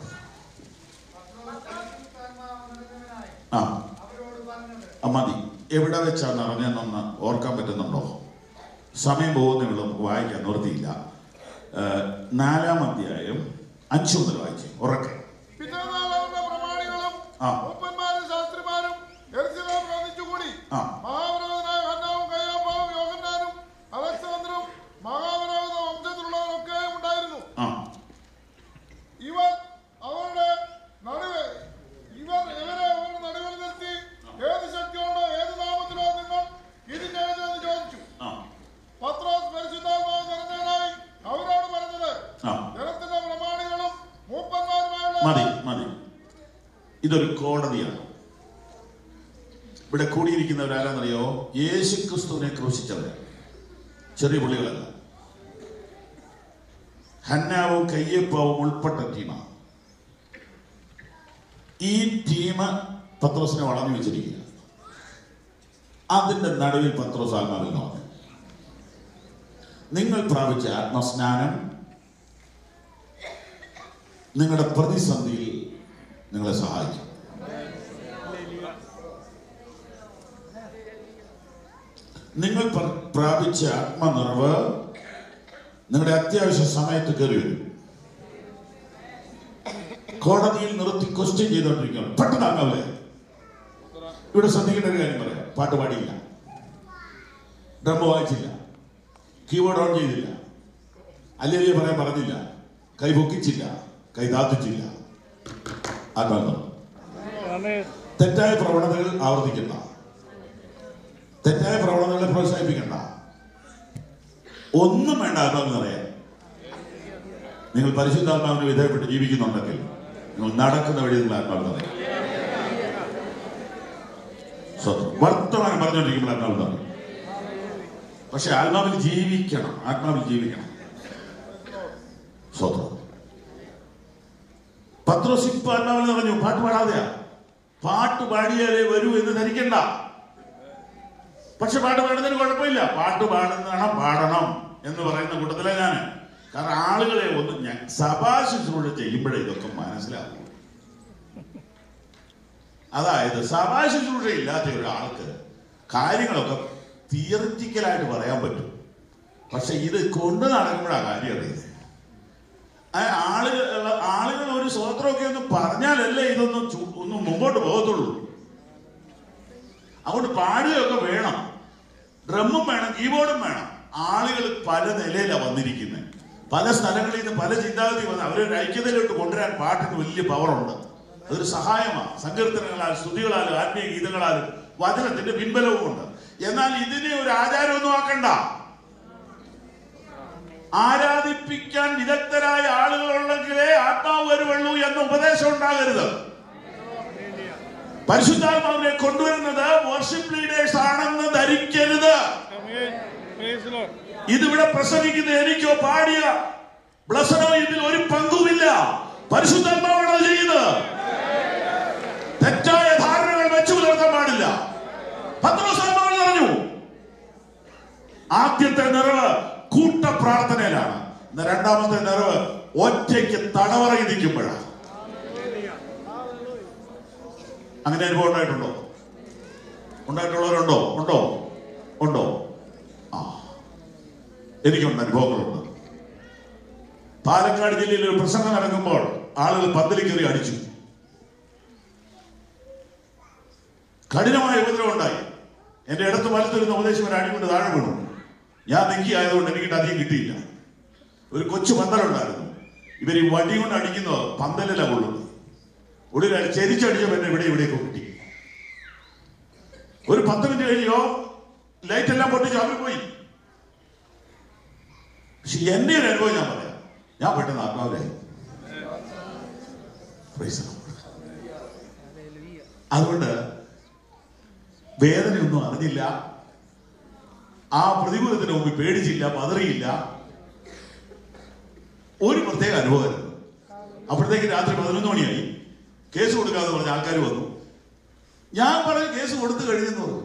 ആ ആ, മതി എവിടെ വെച്ചാണ് അറിഞ്ഞെന്നൊന്ന് ഓർക്കാൻ പറ്റുന്നുണ്ടോ സമയം പോകുന്നേ ഉള്ളൂ നമുക്ക് വായിക്കാൻ നിർത്തിയില്ല ഏഹ്, നാലാം അധ്യായം അഞ്ചു മുതൽ വായിച്ചു ഉറക്കെ പിതാവാകുന്ന പ്രമാണികളും ആ. മൂപ്പന്മാരും ശാസ്ത്രിമാരും യെരൂശലേമിൽ ഒന്നിച്ചുകൂടി ആ. മഹാപുരോഹിതനായ ഹന്നാവും കയ്യാപ്പാവും യോഹന്നാനും അലക്സാണ്ടറും മഹാപുരോഹിത വംശത്തിലുള്ളവരൊക്കെ ഉണ്ടായിരുന്നു ആ ഇവർ അവരുടെ നടുവ് ഇവർ ഇവരെ അവരുടെ നടുവിൽ നിർത്തി ഏത് ശക്തിയുണ്ടോ ഏത് നാമത്തിലോ നിങ്ങൾ ഇതിന്റെ എന്ന് ചോദിച്ചു ആ പത്രോസ് പരിശുദ്ധാത്മാവ് നിറഞ്ഞവനായി അവരോട് പറഞ്ഞത് ആ ജനത്തിന്റെ പ്രമാണികളും മൂപ്പന്മാരുമായുള്ള മതി മതി ഇതൊരു കോടതിയാണ് ഇവിടെ കൂടിയിരിക്കുന്നവരാരാന്നറിയോ യേശു ക്രിസ്തുവിനെ ക്രൂശിച്ചവര് ചെറിയ പുള്ളികളല്ല ഹന്നാവും കയ്യപ്പാവും ഉൾപ്പെട്ട ടീമാണ് ഈ ടീം പത്രോസിനെ വളഞ്ഞു വെച്ചിരിക്കുക അതിന്റെ നടുവിൽ പത്രോസ് ആത്മാവിൽ നിന്ന് വന്നു നിങ്ങൾ പ്രാപിച്ച ആത്മസ്നാനം നിങ്ങളുടെ പ്രതിസന്ധിയിൽ നിങ്ങളെ സഹായിക്കും നിങ്ങൾ പ്ര- പ്രാപിച്ച ആത്മനിറവ് നിങ്ങളുടെ അത്യാവശ്യ സമയത്ത് കയറി വരും കോടതിയിൽ നിർത്തി ക്വസ്റ്റ്യൻ ചെയ്തുകൊണ്ടിരിക്കുകയാണ് പെട്ടെന്ന് ആകാവില്ലേ ഇവിടെ ശ്രദ്ധിക്കേണ്ട ഒരു കാര്യം പറയാം പാട്ട് പാടിയില്ല ഡ്രം വായിച്ചില്ല കീബോർഡ് ഓൺ ചെയ്തില്ല അല്ലെങ്കിൽ പറയാൻ പറഞ്ഞില്ല കൈ പൊക്കിച്ചില്ല കൈ താത്തിച്ചില്ല ആത്മാർത്ഥം ആമേൻ തെറ്റായ പ്രവണതകൾ ആവർത്തിക്കണ്ട തെറ്റായ പ്രവണതകളെ പ്രോത്സാഹിപ്പിക്കണ്ട ഒന്നും വേണ്ട ആത്മാവെന്ന് അറിയാം നിങ്ങൾ പരിശുദ്ധാത്മാവിന് വിധേയപ്പെട്ട് ജീവിക്കുന്നുണ്ടെങ്കിൽ നിങ്ങൾ നടക്കുന്ന വഴി നിങ്ങൾ ആത്മാവ് നിറയും സ്വന്തം വർത്തമാനം പറഞ്ഞുകൊണ്ടിരിക്കുമ്പോൾ ആത്മാവ് നിറയും പക്ഷെ ആത്മാവിൽ ജീവിക്കണം ആത്മാവിൽ ജീവിക്കണം സ്വന്തം പത്രോസ് ഇപ്പൊ ആത്മാവിൽ നിറഞ്ഞു പാട്ട് പാടാതെയാ പാട്ട് പാടിയാലേ വരൂ എന്ന് ധരിക്കണ്ട പക്ഷെ പാട്ട് പാടുന്നതിന് കുഴപ്പമില്ല പാട്ട് പാടുന്നതാണ് പാടണം എന്ന് പറയുന്ന കൂട്ടത്തിലെ ഞാൻ കാരണം ആളുകളെ ഒന്ന് ഞാൻ സഭാ ശുശ്രൂഷ ചെയ്യുമ്പോഴേ ഇതൊക്കെ മനസ്സിലാവും അതായത് സഭാ ശുശ്രൂഷ ഇല്ലാത്ത ഒരാൾക്ക് കാര്യങ്ങളൊക്കെ തിയറിറ്റിക്കലായിട്ട് പറയാൻ പറ്റും പക്ഷെ ഇത് കൊണ്ട് നടക്കുമ്പോഴാണ് കാര്യം അറിയുന്നത് ആ ആളുകൾ ആളുകൾ ഒരു സ്വതന്ത്രമൊക്കെ ഒന്ന് പറഞ്ഞാലല്ലേ ഇതൊന്നും ചു- ഒന്നും മുമ്പോട്ട് പോകത്തുള്ളൂ അതുകൊണ്ട് പാടുകയൊക്കെ വേണം ഡ്രമ്മും വേണം കീബോർഡും വേണം ആളുകൾ പല നിലയിലാണ് വന്നിരിക്കുന്നത് പല സ്ഥലങ്ങളിൽ നിന്ന് പല ചിന്താഗതി വന്ന് അവരെ ഒരു ഐക്യതയിലോട്ട് കൊണ്ടുവരാൻ പാട്ടിന് വലിയ പവറുണ്ട് അതൊരു സഹായമാണ് സങ്കീർത്തനങ്ങളാൽ സ്തുതികളാലും ആത്മീയ ഗീതങ്ങളാലും വചനത്തിന്റെ പിൻബലവും ഉണ്ട് എന്നാൽ ഇതിനെ ഒരു ആചാരമൊന്നും ആക്കണ്ട ആരാധിപ്പിക്കാൻ വിദഗ്ധരായ ആളുകളുണ്ടെങ്കിലേ ആത്മാവ് വരുവുള്ളൂ എന്ന ഉപദേശം ഉണ്ടാകരുത് പരിശുദ്ധാത്മാവിനെ കൊണ്ടുവരുന്നത് വർഷിപ്പ് ലീഡേഴ്സ് ആണെന്ന് ധരിക്കരുത് Amen. Praise the Lord. ഇതിവിടെ പ്രസംഗിക്കുന്ന എനിക്കോ പാടിയ ബ്ലസനോ ഇതിൽ ഒരു പങ്കുമില്ല പരിശുദ്ധാത്മാവാണ് അത് ചെയ്യുന്നത് തെറ്റായ ധാരണകൾ വെച്ചു പുലർത്താൻ പാടില്ല പത്രോസാത്മാവിൽ പറഞ്ഞു ആദ്യത്തെ നിറവ് കൂട്ട പ്രാർത്ഥനയിലാണ് ഇന്ന് രണ്ടാമത്തെ നിറവ് ഒറ്റയ്ക്ക് തടവറയിൽ നിൽക്കുമ്പോഴാണ് അങ്ങനെ അനുഭവം ഉണ്ടായിട്ടുണ്ടോ ഉണ്ടായിട്ടുള്ളവരുണ്ടോ ഉണ്ടോ ഉണ്ടോ ആ എനിക്കുണ്ട് അനുഭവങ്ങളുണ്ട് പാലക്കാട് ജില്ലയിൽ ഒരു പ്രസംഗം നടക്കുമ്പോൾ ആളുകൾ പന്തലിൽ കയറി അടിച്ചു കഠിനമായ ഉപദ്രവം ഉണ്ടായി എന്റെ ഇടത്ത് വലത്തൊരു ഉപദേശം ഒരു അടികൊണ്ട് താഴെ വീണു ഞാൻ നിൽക്കിയായതുകൊണ്ട് എനിക്കിട്ട് അധികം കിട്ടിയില്ല ഒരു കൊച്ചു പന്തലുണ്ടായിരുന്നു ഇവർ ഈ വടി കൊണ്ട് അടിക്കുന്നത് പന്തലില കൊള്ളുന്നത് ഒടുവിൽ ചെരിച്ചടിച്ചപ്പോൾ എന്നെ ഇവിടെ ഇവിടേക്ക് കിട്ടി ഒരു പത്ത് മിനിറ്റ് കഴിഞ്ഞോ ലൈറ്റ് എല്ലാം പൊട്ടിച്ച് അവർ പോയി പക്ഷെ എന്റെ ഒരു അനുഭവം ഞാൻ പറയാം ഞാൻ പെട്ടെന്ന് ആത്മാവിലായി Praise the Lord. അതുകൊണ്ട് വേദനയൊന്നും അറിഞ്ഞില്ല ആ പ്രതികൂലത്തിന് മുമ്പ് പേടിച്ചില്ല പതറിയില്ല ഒരു പ്രത്യേക അനുഭവമായിരുന്നു അപ്പോഴത്തേക്ക് രാത്രി പതിനൊന്ന് മണിയായി കേസ് കൊടുക്കാന്ന് പറഞ്ഞ ആൾക്കാർ വന്നു ഞാൻ പറഞ്ഞു കേസ് കൊടുത്തു കഴിഞ്ഞെന്ന് പറഞ്ഞു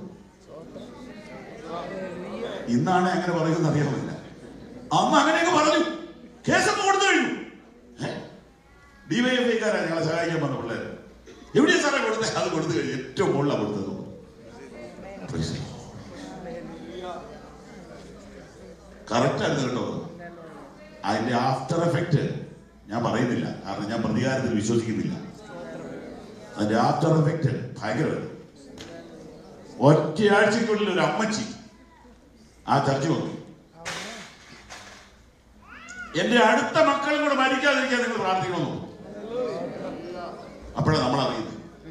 ഇന്നാണ് അങ്ങനെ പറയുമെന്ന് അറിയാമില്ല അന്ന് അങ്ങനെയൊക്കെ പറഞ്ഞു കേസൊക്കെ കൊടുത്തു കഴിഞ്ഞു ഡിവൈഎഫ്ഐക്കാരാ ഞങ്ങളെ സഹായിക്കാൻ വന്ന പിള്ളേർ എവിടെയാ സാറേ കൊടുത്തത് അത് കൊടുത്തു കഴിഞ്ഞു ഏറ്റവും മുകളിലാണ് കൊടുത്തത് Praise the Lord. കറക്റ്റ് ആയിരുന്നു കേട്ടോ അത്. അതിന്റെ ആഫ്റ്റർ എഫക്റ്റ് ഞാൻ പറയുന്നില്ല കാരണം ഞാൻ പ്രതികാരത്തിൽ വിശ്വസിക്കുന്നില്ല അതിന്റെ ആഫ്റ്റർ എഫക്റ്റ് ഭയങ്കരമാണ് ഒറ്റയാഴ്ചക്കുള്ളിൽ ഒരു അമ്മച്ചി ആ ചർച്ച വന്നു എന്റെ അടുത്ത മക്കളും കൂടെ മരിക്കാതിരിക്കാൻ നിങ്ങൾ പ്രാർത്ഥിക്കണമെന്നു അപ്പോഴാണ് നമ്മൾ അറിയുന്നത്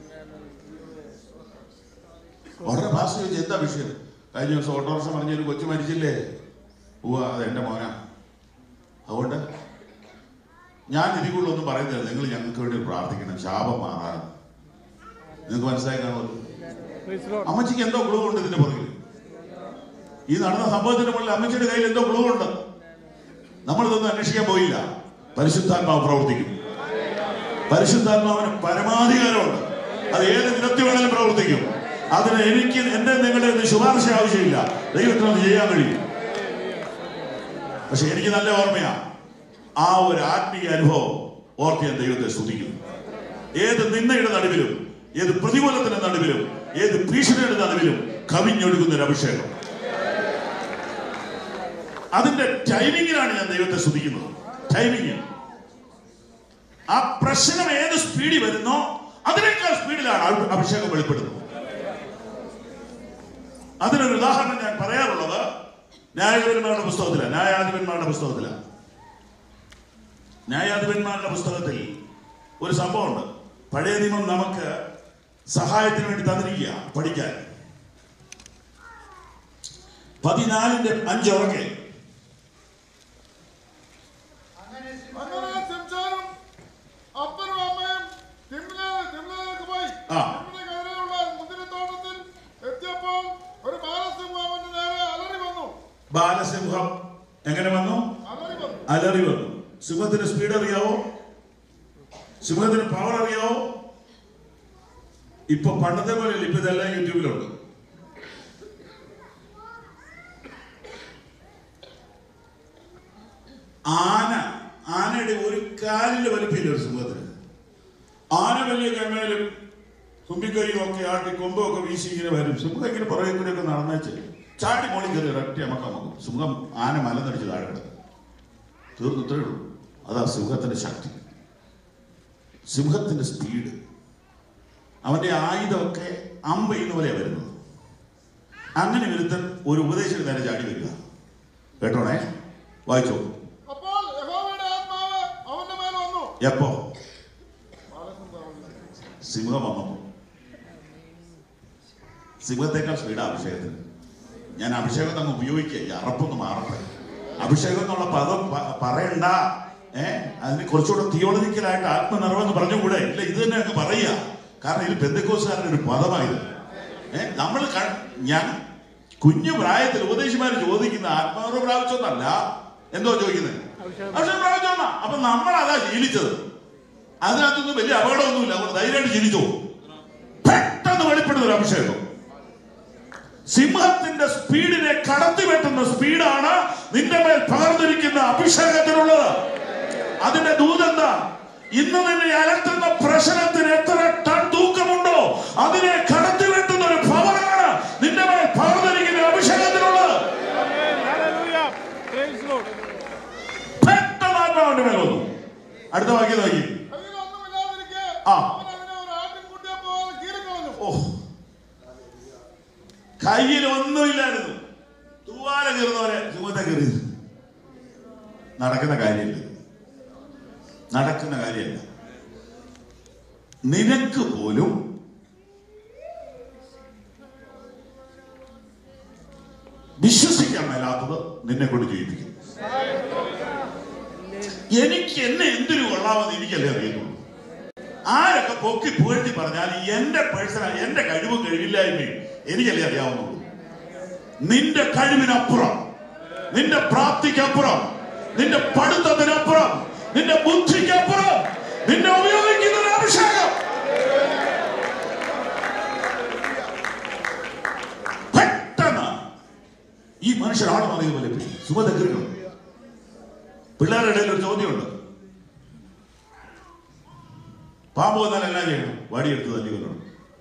വളരെ ഭാഷ ചോദിച്ചു എന്താ വിഷയം കഴിഞ്ഞ ദിവസം ഓട്ടോറിക്ഷ പറഞ്ഞ ഒരു കൊച്ചു മരിച്ചില്ലേ ഉവ്വ അത് എന്റെ മോനാ അതുകൊണ്ട് ഞാൻ ഇതിക്കുള്ളൊന്നും പറയുന്നില്ല നിങ്ങൾ ഞങ്ങൾക്ക് വേണ്ടി പ്രാർത്ഥിക്കണം ശാപം മാറാൻ നിങ്ങൾക്ക് മനസ്സിലായി കാണുമല്ലോ Praise the Lord. അമ്മച്ചിക്ക് എന്തോ ക്ലൂ ഉണ്ട് ഇതിന്റെ പുറകിൽ ഈ നടന്ന സംഭവത്തിന്റെ മുകളിൽ അമ്മച്ചിയുടെ കയ്യിൽ എന്തോ ക്ലൂ ഉണ്ട് നമ്മളിതൊന്നും അന്വേഷിക്കാൻ പോയില്ല പരിശുദ്ധാത്മാവ് പ്രവർത്തിക്കും പരിശുദ്ധാത്മാവിന് പരമാധികാരമുണ്ട് അത് ഏത് വിധത്തിൽ വേണേലും പ്രവർത്തിക്കും അതിന് എനിക്ക് എന്റെ നിങ്ങളുടെ ഒന്നും ശുപാർശ ആവശ്യമില്ല ദൈവത്തിന് അത് ചെയ്യാൻ കഴിയും പക്ഷെ എനിക്ക് നല്ല ഓർമ്മയാ ആ ഒരു ആത്മീയ അനുഭവം ഓർത്ത് ഞാൻ ദൈവത്തെ സ്തുതിക്കുന്നു ഏത് നിന്നയുടെ നടുവിലും ഏത് പ്രതികൂലത്തിന്റെ നടുവിലും ഏത് ഭീഷണിയുടെ നടുവിലും കവിഞ്ഞൊഴുകുന്ന ഒരു അഭിഷേകം അതിന്റെ ടൈമിങ്ങിലാണ് ഞാൻ ദൈവത്തെ സ്തുതിക്കുന്നത് ടൈമിങ് ആ പ്രശ്നം ഏത് സ്പീഡിൽ വരുന്നോ അതിനേക്കാൾ സ്പീഡിലാണ് അഭി- അഭിഷേകം വെളിപ്പെടുന്നത് അതിനൊരു ഉദാഹരണം ഞാൻ പറയാറുള്ളത് ന്യായാധിപന്മാരുടെ പുസ്തകത്തിലാണ് ന്യായാധിപന്മാരുടെ പുസ്തകത്തിലാണ് ന്യായാധിപന്മാരുടെ പുസ്തകത്തിൽ ഒരു സംഭവമുണ്ട് പഴയ നിയമം നമുക്ക് സഹായത്തിന് വേണ്ടി തന്നിരിക്കുക പഠിക്കാൻ പതിനാലിന്റെ അഞ്ചുറക്കെ അങ്ങനെ ബാലസിംഹം എങ്ങനെ വന്നു അലറി വന്നു അലറി വന്നു സിംഹത്തിന് സ്പീഡ് അറിയാവോ സിംഹത്തിന് പവർ അറിയാവോ ഇപ്പൊ പണ്ടത്തെ പോലെ ഇപ്പൊ ഇതെല്ലാം യൂട്യൂബിലുണ്ട് ആന ആനയുടെ ഒരു കാലിന്റെ വലിപ്പില്ല ഒരു സിംഹത്തിന് ആന വലിയ കമ്മയിലും തുമ്പിക്കൈയും ഒക്കെ ആട്ടി കൊമ്പും ഒക്കെ വീശി ഇങ്ങനെ വരും സിംഹം ഇങ്ങനെ പുറകെ കൂടെ ഒക്കെ നടന്നേച്ച് ചാടി മോളി കയറി ഒരൊറ്റ അമക്കം നോക്കും സിംഹം ആന മലന്നടിച്ച് താഴെ കിടക്കും തീർന്നു ഇത്രയേ ഉള്ളൂ അതാ സിംഹത്തിന്റെ ശക്തി സിംഹത്തിന്റെ സ്പീഡ് അവന്റെ ആയുധമൊക്കെ അമ്പ ചെയ്യുന്ന പോലെയാണ് വരുന്നത് അങ്ങനെ ഒരുത്തൻ ഒരു ഉപദേശത്തിന് നേരെ ചാടി വരിക കേട്ടോണേ വായിച്ചോ അപ്പോൾ യഹോവയുടെ ആത്മാവ് അവന്റെ മേൽ വന്നു എപ്പോ ബാലസിംഹം സിംഹം വന്നപ്പോ സിംഹത്തെക്കാൾ സ്പീഡാ അഭിഷേകത്തിന് ഞാൻ അഭിഷേകം അങ്ങ് ഉപയോഗിക്കുക ഈ അറപ്പൊന്ന് മാറട്ടെ അഭിഷേകം എന്നുള്ള പദം പ- പറയണ്ട ഏ അതിന് കുറച്ചുകൂടെ തിയോളജിക്കലായിട്ട് ആത്മനിറവെന്ന് പറഞ്ഞുകൂടെ ഇല്ല ഇത് തന്നെ അങ്ങ് പറയുക കാരണം ഇത് പെന്തക്കോസുകാരുടെ ഒരു പദമായത് ഏ നമ്മൾ ക- ഞാൻ കുഞ്ഞു പ്രായത്തിൽ ഉപദേശിമാർ ചോദിക്കുന്ന ആത്മാവ് പ്രാപിച്ചോന്നല്ല എന്തോ ചോദിക്കുന്നത് അഭിഷേകം പ്രാപിച്ചോന്നാ അപ്പൊ നമ്മൾ അതാ ശീലിച്ചത് അതിനകത്തൊന്നും വലിയ അപകടമൊന്നുമില്ല അതുകൊണ്ട് ധൈര്യമായിട്ട് ചിരിച്ചു പെട്ടെന്ന് വെളിപ്പെടുന്ന ഒരു അഭിഷേകം സിംഹത്തിന്റെ സ്പീഡിനെ കടത്തി വെട്ടുന്ന സ്പീഡാണ് നിന്റെ മേൽ പകർന്നിരിക്കുന്ന അഭിഷേകത്തിനുള്ളത് അതിന്റെ ദൂതെന്താ ഇന്ന് നിന്നെ അലട്ടുന്ന പ്രശ്നത്തിന് എത്ര ടൺ തൂക്കമുണ്ടോ അതിനെ കടത്തി വെട്ടുന്ന ഒരു പവറാണ് നിന്റെ മേൽ പകർന്നിരിക്കുന്ന അഭിഷേകത്തിനുള്ളത് Hallelujah. Praise Lord. പെട്ടെന്ന് ആത്മാവിന്റെ മേൽ വന്നു അടുത്ത വാക്യം നോക്കി കയ്യിലൊന്നുമില്ലാതിരിക്കെ ആ. അവൻ അതിനെ ഒരു ആട്ടിൻകുട്ടിയെ പോലെ കീറിക്കളഞ്ഞു ഓ കയ്യിൽ ഒന്നുമില്ലായിരുന്നു തൂവാല കീറുന്നവരെ സിംഹത്തെ കീറി നടക്കുന്ന കാര്യമില്ല നടക്കുന്ന കാര്യമല്ല നിനക്ക് പോലും വിശ്വസിക്കാൻ മേലാത്തത് നിന്നെ കൊണ്ട് ചെയ്യിപ്പിക്കും എനിക്ക് എന്നെ എന്തിനു കൊള്ളാമെന്ന് എനിക്കല്ലേ അറിയുന്നുള്ളൂ ആരൊക്കെ പൊക്കി പുകഴ്ത്തി പറഞ്ഞാൽ എന്റെ പേഴ്സണൽ എന്റെ കഴിവും കഴിവില്ലായ്മയും എനിക്കല്ലേ അറിയാവുന്നുള്ളൂ നിന്റെ കഴിവിനപ്പുറം നിന്റെ പ്രാപ്തിക്കപ്പുറം നിന്റെ പഠിത്തത്തിനപ്പുറം നിന്റെ ബുദ്ധിക്കപ്പുറം നിന്നെ ഉപയോഗിക്കുന്ന ഒരു അഭിഷേകം പെട്ടെന്ന് ഈ മനുഷ്യർ ആള് മാറിയതുപോലെ സുഖതകൃകൾ പിള്ളേരുടെ ഇടയിൽ ഒരു ചോദ്യമുണ്ട് പാമ്പ് വന്നാൽ എന്നാ ചെയ്യണം വടിയെടുത്ത് തല്ലി കൊല്ലണം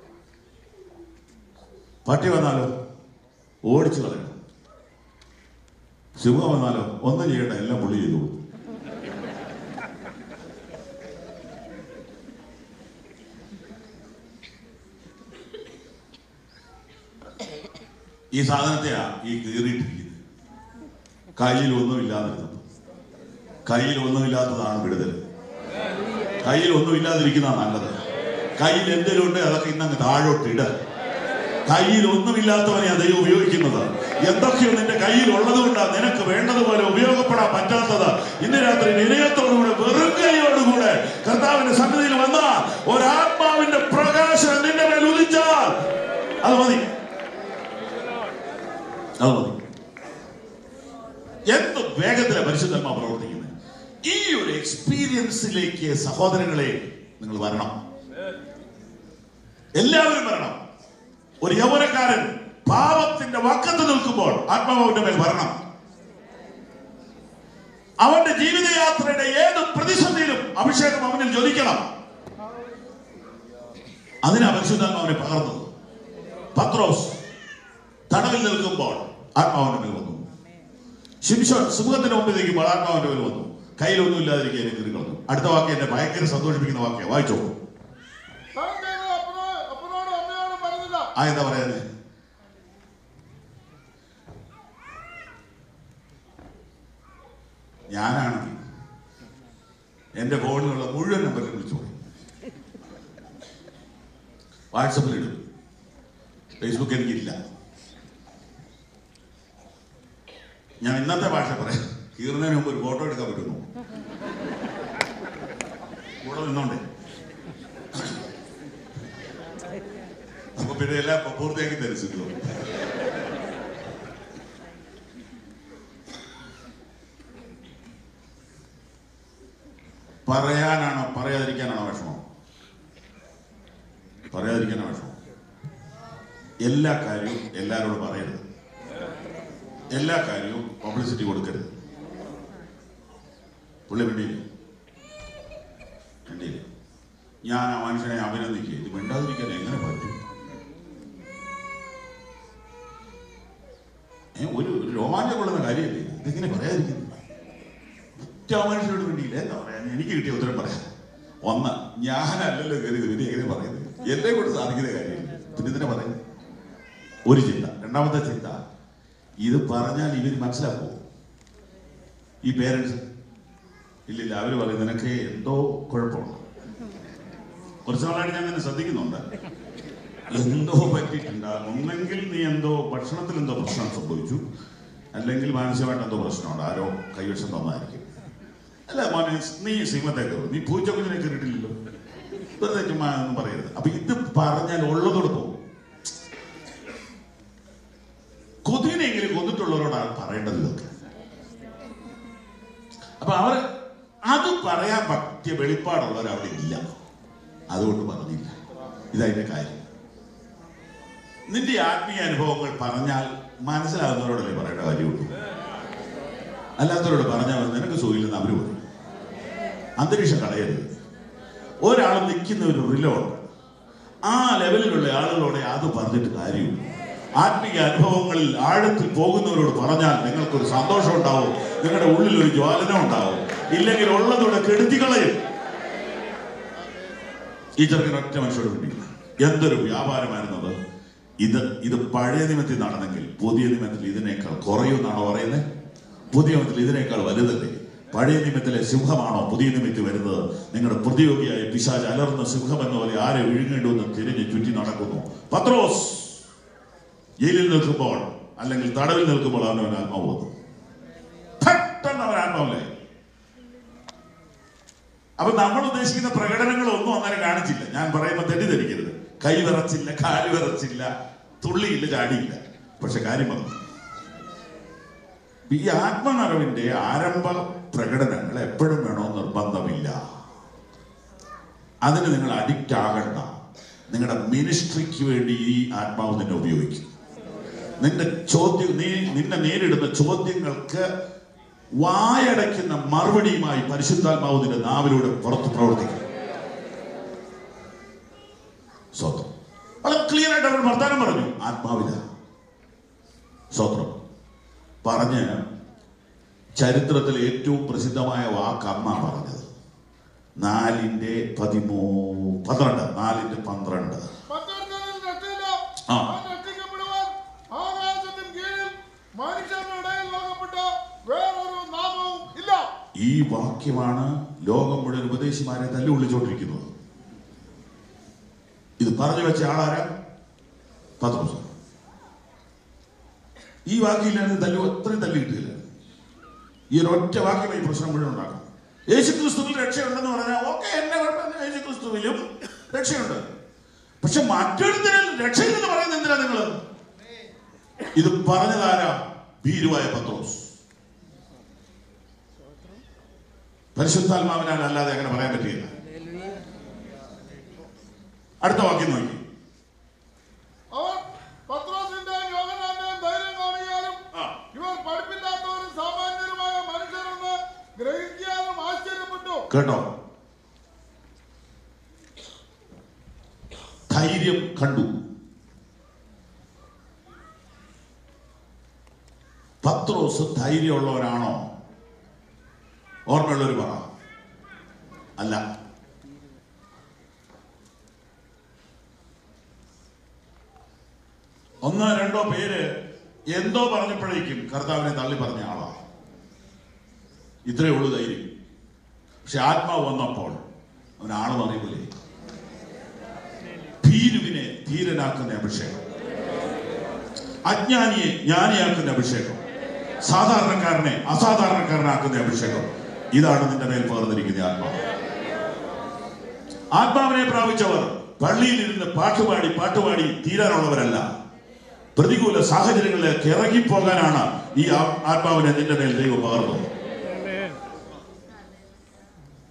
പട്ടി വന്നാലോ ഓടിച്ചു കളയണം സിംഹം വന്നാലോ ഒന്നും ചെയ്യണ്ട എല്ലാം പുള്ളി ചെയ്തു ഈ സാധനത്തെയാ ഈ കീറിയിട്ടിരിക്കുന്നത് കയ്യിൽ ഒന്നുമില്ലാതിരുന്നത് കയ്യിൽ ഒന്നുമില്ലാത്തതാണ് വിടുതൽ കയ്യിൽ ഒന്നുമില്ലാതിരിക്കുന്ന നല്ലത് കയ്യിൽ എന്തെങ്കിലും ഉണ്ട് അതൊക്കെ ഇന്നങ്ങ് താഴോട്ട് ഇട കയ്യിൽ ഒന്നുമില്ലാത്തവനെയാ ദൈവം ഉപയോഗിക്കുന്നത് എന്തൊക്കെയോ നിന്റെ കയ്യിൽ ഉള്ളത് കൊണ്ടാണ് നിനക്ക് വേണ്ടതുപോലെ ഉപയോഗപ്പെടാൻ പറ്റാത്തത് ഇന്ന് രാത്രി വിനയത്തോടുകൂടെ വെറും കൈയോടുകൂടെ കർത്താവിന്റെ സന്നിധിയിൽ വന്ന ഒരാത്മാവിന്റെ പ്രകാശം നിന്റെ മേൽ ഉദിച്ചാൽ അത് മതി അത് മതി എന്ത് വേഗത്തിലാണ് പരിശുദ്ധന്മാ പ്രവർത്തിക്കുന്നത് ഈ ഒരു എക്സ്പീരിയൻസിലേക്ക് സഹോദരങ്ങളെ നിങ്ങൾ വരണം എല്ലാവരും വരണം ഒരു യൗവനക്കാരൻ പാപത്തിന്റെ വക്കത്ത് നിൽക്കുമ്പോൾ ആത്മാവിന്റെ മേൽ വരണം അവന്റെ ജീവിതയാത്രയുടെ ഏത് പ്രതിസന്ധിയിലും അഭിഷേകം അവനിൽ ജ്വലിക്കണം അതിനാ പരിശുദ്ധാത്മാവിനെ പകർന്നത് പത്രോസ് തടവിൽ നിൽക്കുമ്പോൾ ആത്മാവിന്റെ മേൽ വന്നു ശിംശോൻ സുഖത്തിന് മുമ്പിൽ നിൽക്കുമ്പോൾ ആത്മാവിന്റെ മേൽ വന്നു കയ്യിലൊന്നും ഇല്ലാതിരിക്കാൻ കയറി കളഞ്ഞു അടുത്ത വാക്ക് എന്നെ ഭയങ്കര സന്തോഷിപ്പിക്കുന്ന വാക്യ വായിച്ചോ താൻ ചെയ്തത് അപ്പനോ അപ്പനോടും അമ്മയോടും പറഞ്ഞില്ല ആ എന്താ പറയുന്നത് ഞാനാണെങ്കിൽ എന്റെ ഫോണിലുള്ള മുഴുവൻ നമ്പറിൽ വിളിച്ചു പറയും വാട്സപ്പിൽ ഇടും ഫേസ്ബുക്ക് എനിക്കില്ല ഞാൻ ഇന്നത്തെ ഭാഷ പറയാം കീറുന്നതിന് മുമ്പ് ഒരു ഫോട്ടോ എടുക്കാൻ പറ്റുന്നു കൂടെ നിന്നോണ്ടേ അപ്പൊ പിന്നെ എല്ലാം പൂർത്തിയാക്കി തരിച്ചിട്ടു എല്ലാ കാര്യവും എല്ലാവരോടും പറയരുത് എല്ലാ കാര്യവും പബ്ലിസിറ്റി കൊടുക്കരുത് പുള്ളി വേണ്ടിയില്ല വേണ്ടിയില്ല ഞാൻ ആ മനുഷ്യനെ അഭിനന്ദിക്കുക ഇത് മിണ്ടാതിരിക്കാൻ എങ്ങനെ പറ്റും ഏ, ഒരു ഒരു രോമാഞ്ചം കൊള്ളുന്ന കാര്യമല്ലേ ഇത്? ഇതെങ്ങനെ പറയാതിരിക്കുന്നു ഒറ്റ ആ മനുഷ്യനോട് വേണ്ടിയില്ല എന്താ പറയാ എനിക്ക് കിട്ടിയ ഉത്തരം പറയാം ഒന്ന് ഞാനല്ലല്ലോ കയറിയത് പിന്നെ എങ്ങനെ പറയുന്നത് എന്നെ കൊണ്ട് സാധിക്കുന്ന കാര്യമില്ല പിന്നെ ഇതിനെ പറയുന്നത് ഒരു ചിന്ത രണ്ടാമത്തെ ചിന്ത ഇത് പറഞ്ഞാൽ ഇവർ മനസ്സിലാക്കുമോ ഈ പേരൻസ് ഇല്ലില്ല അവര് പറയും നിനക്ക് എന്തോ കുഴപ്പമുണ്ട് കുറച്ച് നാളായിട്ട് ഞാൻ നിന്നെ ശ്രദ്ധിക്കുന്നുണ്ട് എന്തോ പറ്റിയിട്ടുണ്ടാകും ഒന്നെങ്കിൽ നീ എന്തോ ഭക്ഷണത്തിൽ എന്തോ പ്രശ്നം സംഭവിച്ചു അല്ലെങ്കിൽ മാനസികമായിട്ട് എന്തോ പ്രശ്നമുണ്ട് ആരോ കൈവശം തന്നായിരിക്കും അല്ല മോനെ നീ സിംഹത്തേക്ക് നീ പൂച്ചക്കുഞ്ഞിനെ കയറിയിട്ടില്ലല്ലോ വെറുതെ ചുമ്മാ ഒന്നും പറയരുത് അപ്പൊ ഇത് പറഞ്ഞാൽ ഉള്ളതോട് പോകും കൊതുകിനെങ്കിലും കൊന്നിട്ടുള്ളവരോടാണ് പറയേണ്ടത് ഇതൊക്കെ അപ്പൊ അവർ അത് പറയാൻ പറ്റിയ വെളിപ്പാടുള്ളവർ അവിടെ ഇല്ല അതുകൊണ്ട് പറഞ്ഞില്ല ഇതതിന്റെ കാര്യം നിന്റെ ആത്മീയ അനുഭവങ്ങൾ പറഞ്ഞാൽ മനസ്സിലാകുന്നവരോടല്ലേ പറയേണ്ട കാര്യമുള്ളൂ അല്ലാത്തവരോട് പറഞ്ഞാൽ മതി, നിനക്ക് സുഖമില്ലെന്ന് അവര് പറയും അന്തരീക്ഷം കളയരുത് ഒരാൾ നിൽക്കുന്ന ഒരു റിലോണ്ട് ആ ലെവലിലുള്ള ആളുകളോടെ അത് പറഞ്ഞിട്ട് കാര്യമില്ല ആത്മീയ അനുഭവങ്ങളിൽ ആഴത്തിൽ പോകുന്നവരോട് പറഞ്ഞാൽ നിങ്ങൾക്കൊരു സന്തോഷം ഉണ്ടാവും നിങ്ങളുടെ ഉള്ളിൽ ഒരു ജ്വാലനം ഉണ്ടാവും ഇല്ലെങ്കിൽ ഉള്ളതോടെ കെടുത്തി കളയും ഈ ചെറുക്കൻ ഒറ്റ മനുഷ്യരോട് വേണ്ടിയില്ല എന്തൊരു വ്യാപാരമായിരുന്നത് ഇത് ഇത് പഴയ നിയമത്തിൽ നടന്നെങ്കിൽ പുതിയ നിയമത്തിൽ ഇതിനേക്കാൾ കുറയുമെന്നാണോ പറയുന്നത് പുതിയ നിയമത്തിൽ ഇതിനേക്കാൾ വലുതല്ലേ പഴയ നിയമത്തിലെ സിംഹമാണോ പുതിയ നിയമത്തിൽ വരുന്നത് നിങ്ങളുടെ പ്രതിയോഗിയായ പിശാജ് അലർന്ന സിംഹം എന്ന പോലെ ആരെ വിഴുങ്ങേണ്ടുവെന്ന് തിരിഞ്ഞ് ചുറ്റി നടക്കുന്നു പത്രോസ് ജയിലിൽ നിൽക്കുമ്പോൾ അല്ലെങ്കിൽ തടവിൽ നിൽക്കുമ്പോൾ അവനവൻ ആത്മാവ് വന്നു പെട്ടെന്ന് അവൻ ആത്മാവിലായി അപ്പൊ നമ്മൾ ഉദ്ദേശിക്കുന്ന പ്രകടനങ്ങളൊന്നും അന്നേരം കാണിച്ചില്ല ഞാൻ പറയുമ്പോൾ തെറ്റിദ്ധരിക്കരുത് കൈ വിറച്ചില്ല കാല് വിറച്ചില്ല തുള്ളിയില്ല ചാടിയില്ല പക്ഷെ കാര്യം വന്നു ഈ ആത്മനിറവിന്റെ ആരംഭ പ്രകടനങ്ങൾ എപ്പോഴും വേണോ നിർബന്ധമില്ല അതിന് നിങ്ങൾ അഡിക്റ്റ് ആകണ്ട നിങ്ങളുടെ മിനിസ്ട്രിക്ക് വേണ്ടി ഈ ആത്മാവ് നിന്നെ ഉപയോഗിക്കും നിന്റെ ചോദ്യം നീ നിന്നെ നേരിടുന്ന ചോദ്യങ്ങൾക്ക് വായടയ്ക്കുന്ന മറുപടിയുമായി പരിശുദ്ധാത്മാവ് നിന്റെ നാവിലൂടെ പുറത്ത് പ്രവർത്തിക്കും സ്വത്രം വളരെ ക്ലിയർ ആയിട്ട് അവർ വർത്താനം പറഞ്ഞു ആത്മാവില സ്വത്രം പറഞ്ഞ് ചരിത്രത്തിൽ ഏറ്റവും പ്രസിദ്ധമായ വാക്ക് അമ്മ പറഞ്ഞത് നാലിന്റെ പതിമൂ പന്ത്രണ്ട് നാലിന്റെ പന്ത്രണ്ട് മറ്റൊരുത്തനിൽ രക്ഷയില്ല. ആ. അവൻ രക്ഷിക്കപ്പെടുവാൻ ആകാശത്തിന് കീഴിൽ മനുഷ്യരുടെ ഇടയിൽ നൽകപ്പെട്ട വേറൊരു നാമവും ഇല്ല ഈ വാക്യമാണ് ലോകം മുഴുവൻ ഉപദേശിമാരെ തല്ലി വിളിച്ചോണ്ടിരിക്കുന്നത് ഇത് പറഞ്ഞു വെച്ച ആളാരാ പത്രോസ് ഈ വാക്കിയില്ലാതെ തല്ലു അത്രയും തല്ലി കിട്ടിയില്ല ഈ ഒരു ഒറ്റ വാക്യം ഈ പ്രശ്നം മുഴുവൻ ഉണ്ടാക്കും യേശു ക്രിസ്തുവിൽ രക്ഷയുണ്ടെന്ന് പറഞ്ഞാൽ ഓക്കെ എന്നെ കുഴപ്പമില്ല യേശു ക്രിസ്തുവിലും രക്ഷയുണ്ട് പക്ഷെ മറ്റൊരുത്തരിൽ രക്ഷയില്ലെന്ന് പറയുന്നത് എന്തിനാ നിങ്ങൾ ഇത് പറഞ്ഞതാരാ ഭീരുവായ പത്രോസ് പരിശുദ്ധാത്മാവിനാൽ അല്ലാതെ അങ്ങനെ പറയാൻ പറ്റില്ല അടുത്ത വാക്യം നോക്കി അവൻ പത്രോസിന്റെയും യോഹന്നാന്റെയും ധൈര്യം കാണുകയാലും ആ. ഇവർ പഠിപ്പില്ലാത്തവരും സാമാന്യരുമായ മനുഷ്യരെന്ന് ഗ്രഹിക്കാനും ആശ്ചര്യപ്പെട്ടു കേട്ടോ ധൈര്യം കണ്ടു പത്രോസ് ധൈര്യമുള്ളവരാണോ ഓർമ്മയുള്ളവർ പറ അല്ല ഒന്നോ രണ്ടോ പേര് എന്തോ പറഞ്ഞപ്പോഴേക്കും കർത്താവിനെ തള്ളി പറഞ്ഞ ആളാ ഇത്രയേ ഉള്ളൂ ധൈര്യം പക്ഷെ ആത്മാവ് വന്നപ്പോൾ അവൻ ആള് അറിയില്ലേ ഭീരുവിനെ ധീരനാക്കുന്ന അഭിഷേകം അജ്ഞാനിയെ ജ്ഞാനിയാക്കുന്ന അഭിഷേകം സാധാരണക്കാരനെ അസാധാരണക്കാരനാക്കുന്ന അഭിഷേകം ഇതാണ് നിന്റെ മേൽ പകർന്നിരിക്കുന്ന ആത്മാവ് ആത്മാവിനെ പ്രാപിച്ചവർ പള്ളിയിലിരുന്ന് പാട്ടുപാടി പാട്ടുപാടി തീരാനുള്ളവരല്ല പ്രതികൂല സാഹചര്യങ്ങളിലേക്ക് ഇറങ്ങിപ്പോകാനാണ് ഈ ആ- ആത്മാവിനെ നിന്റെ മേൽ ദൈവം പകർന്നത് Amen.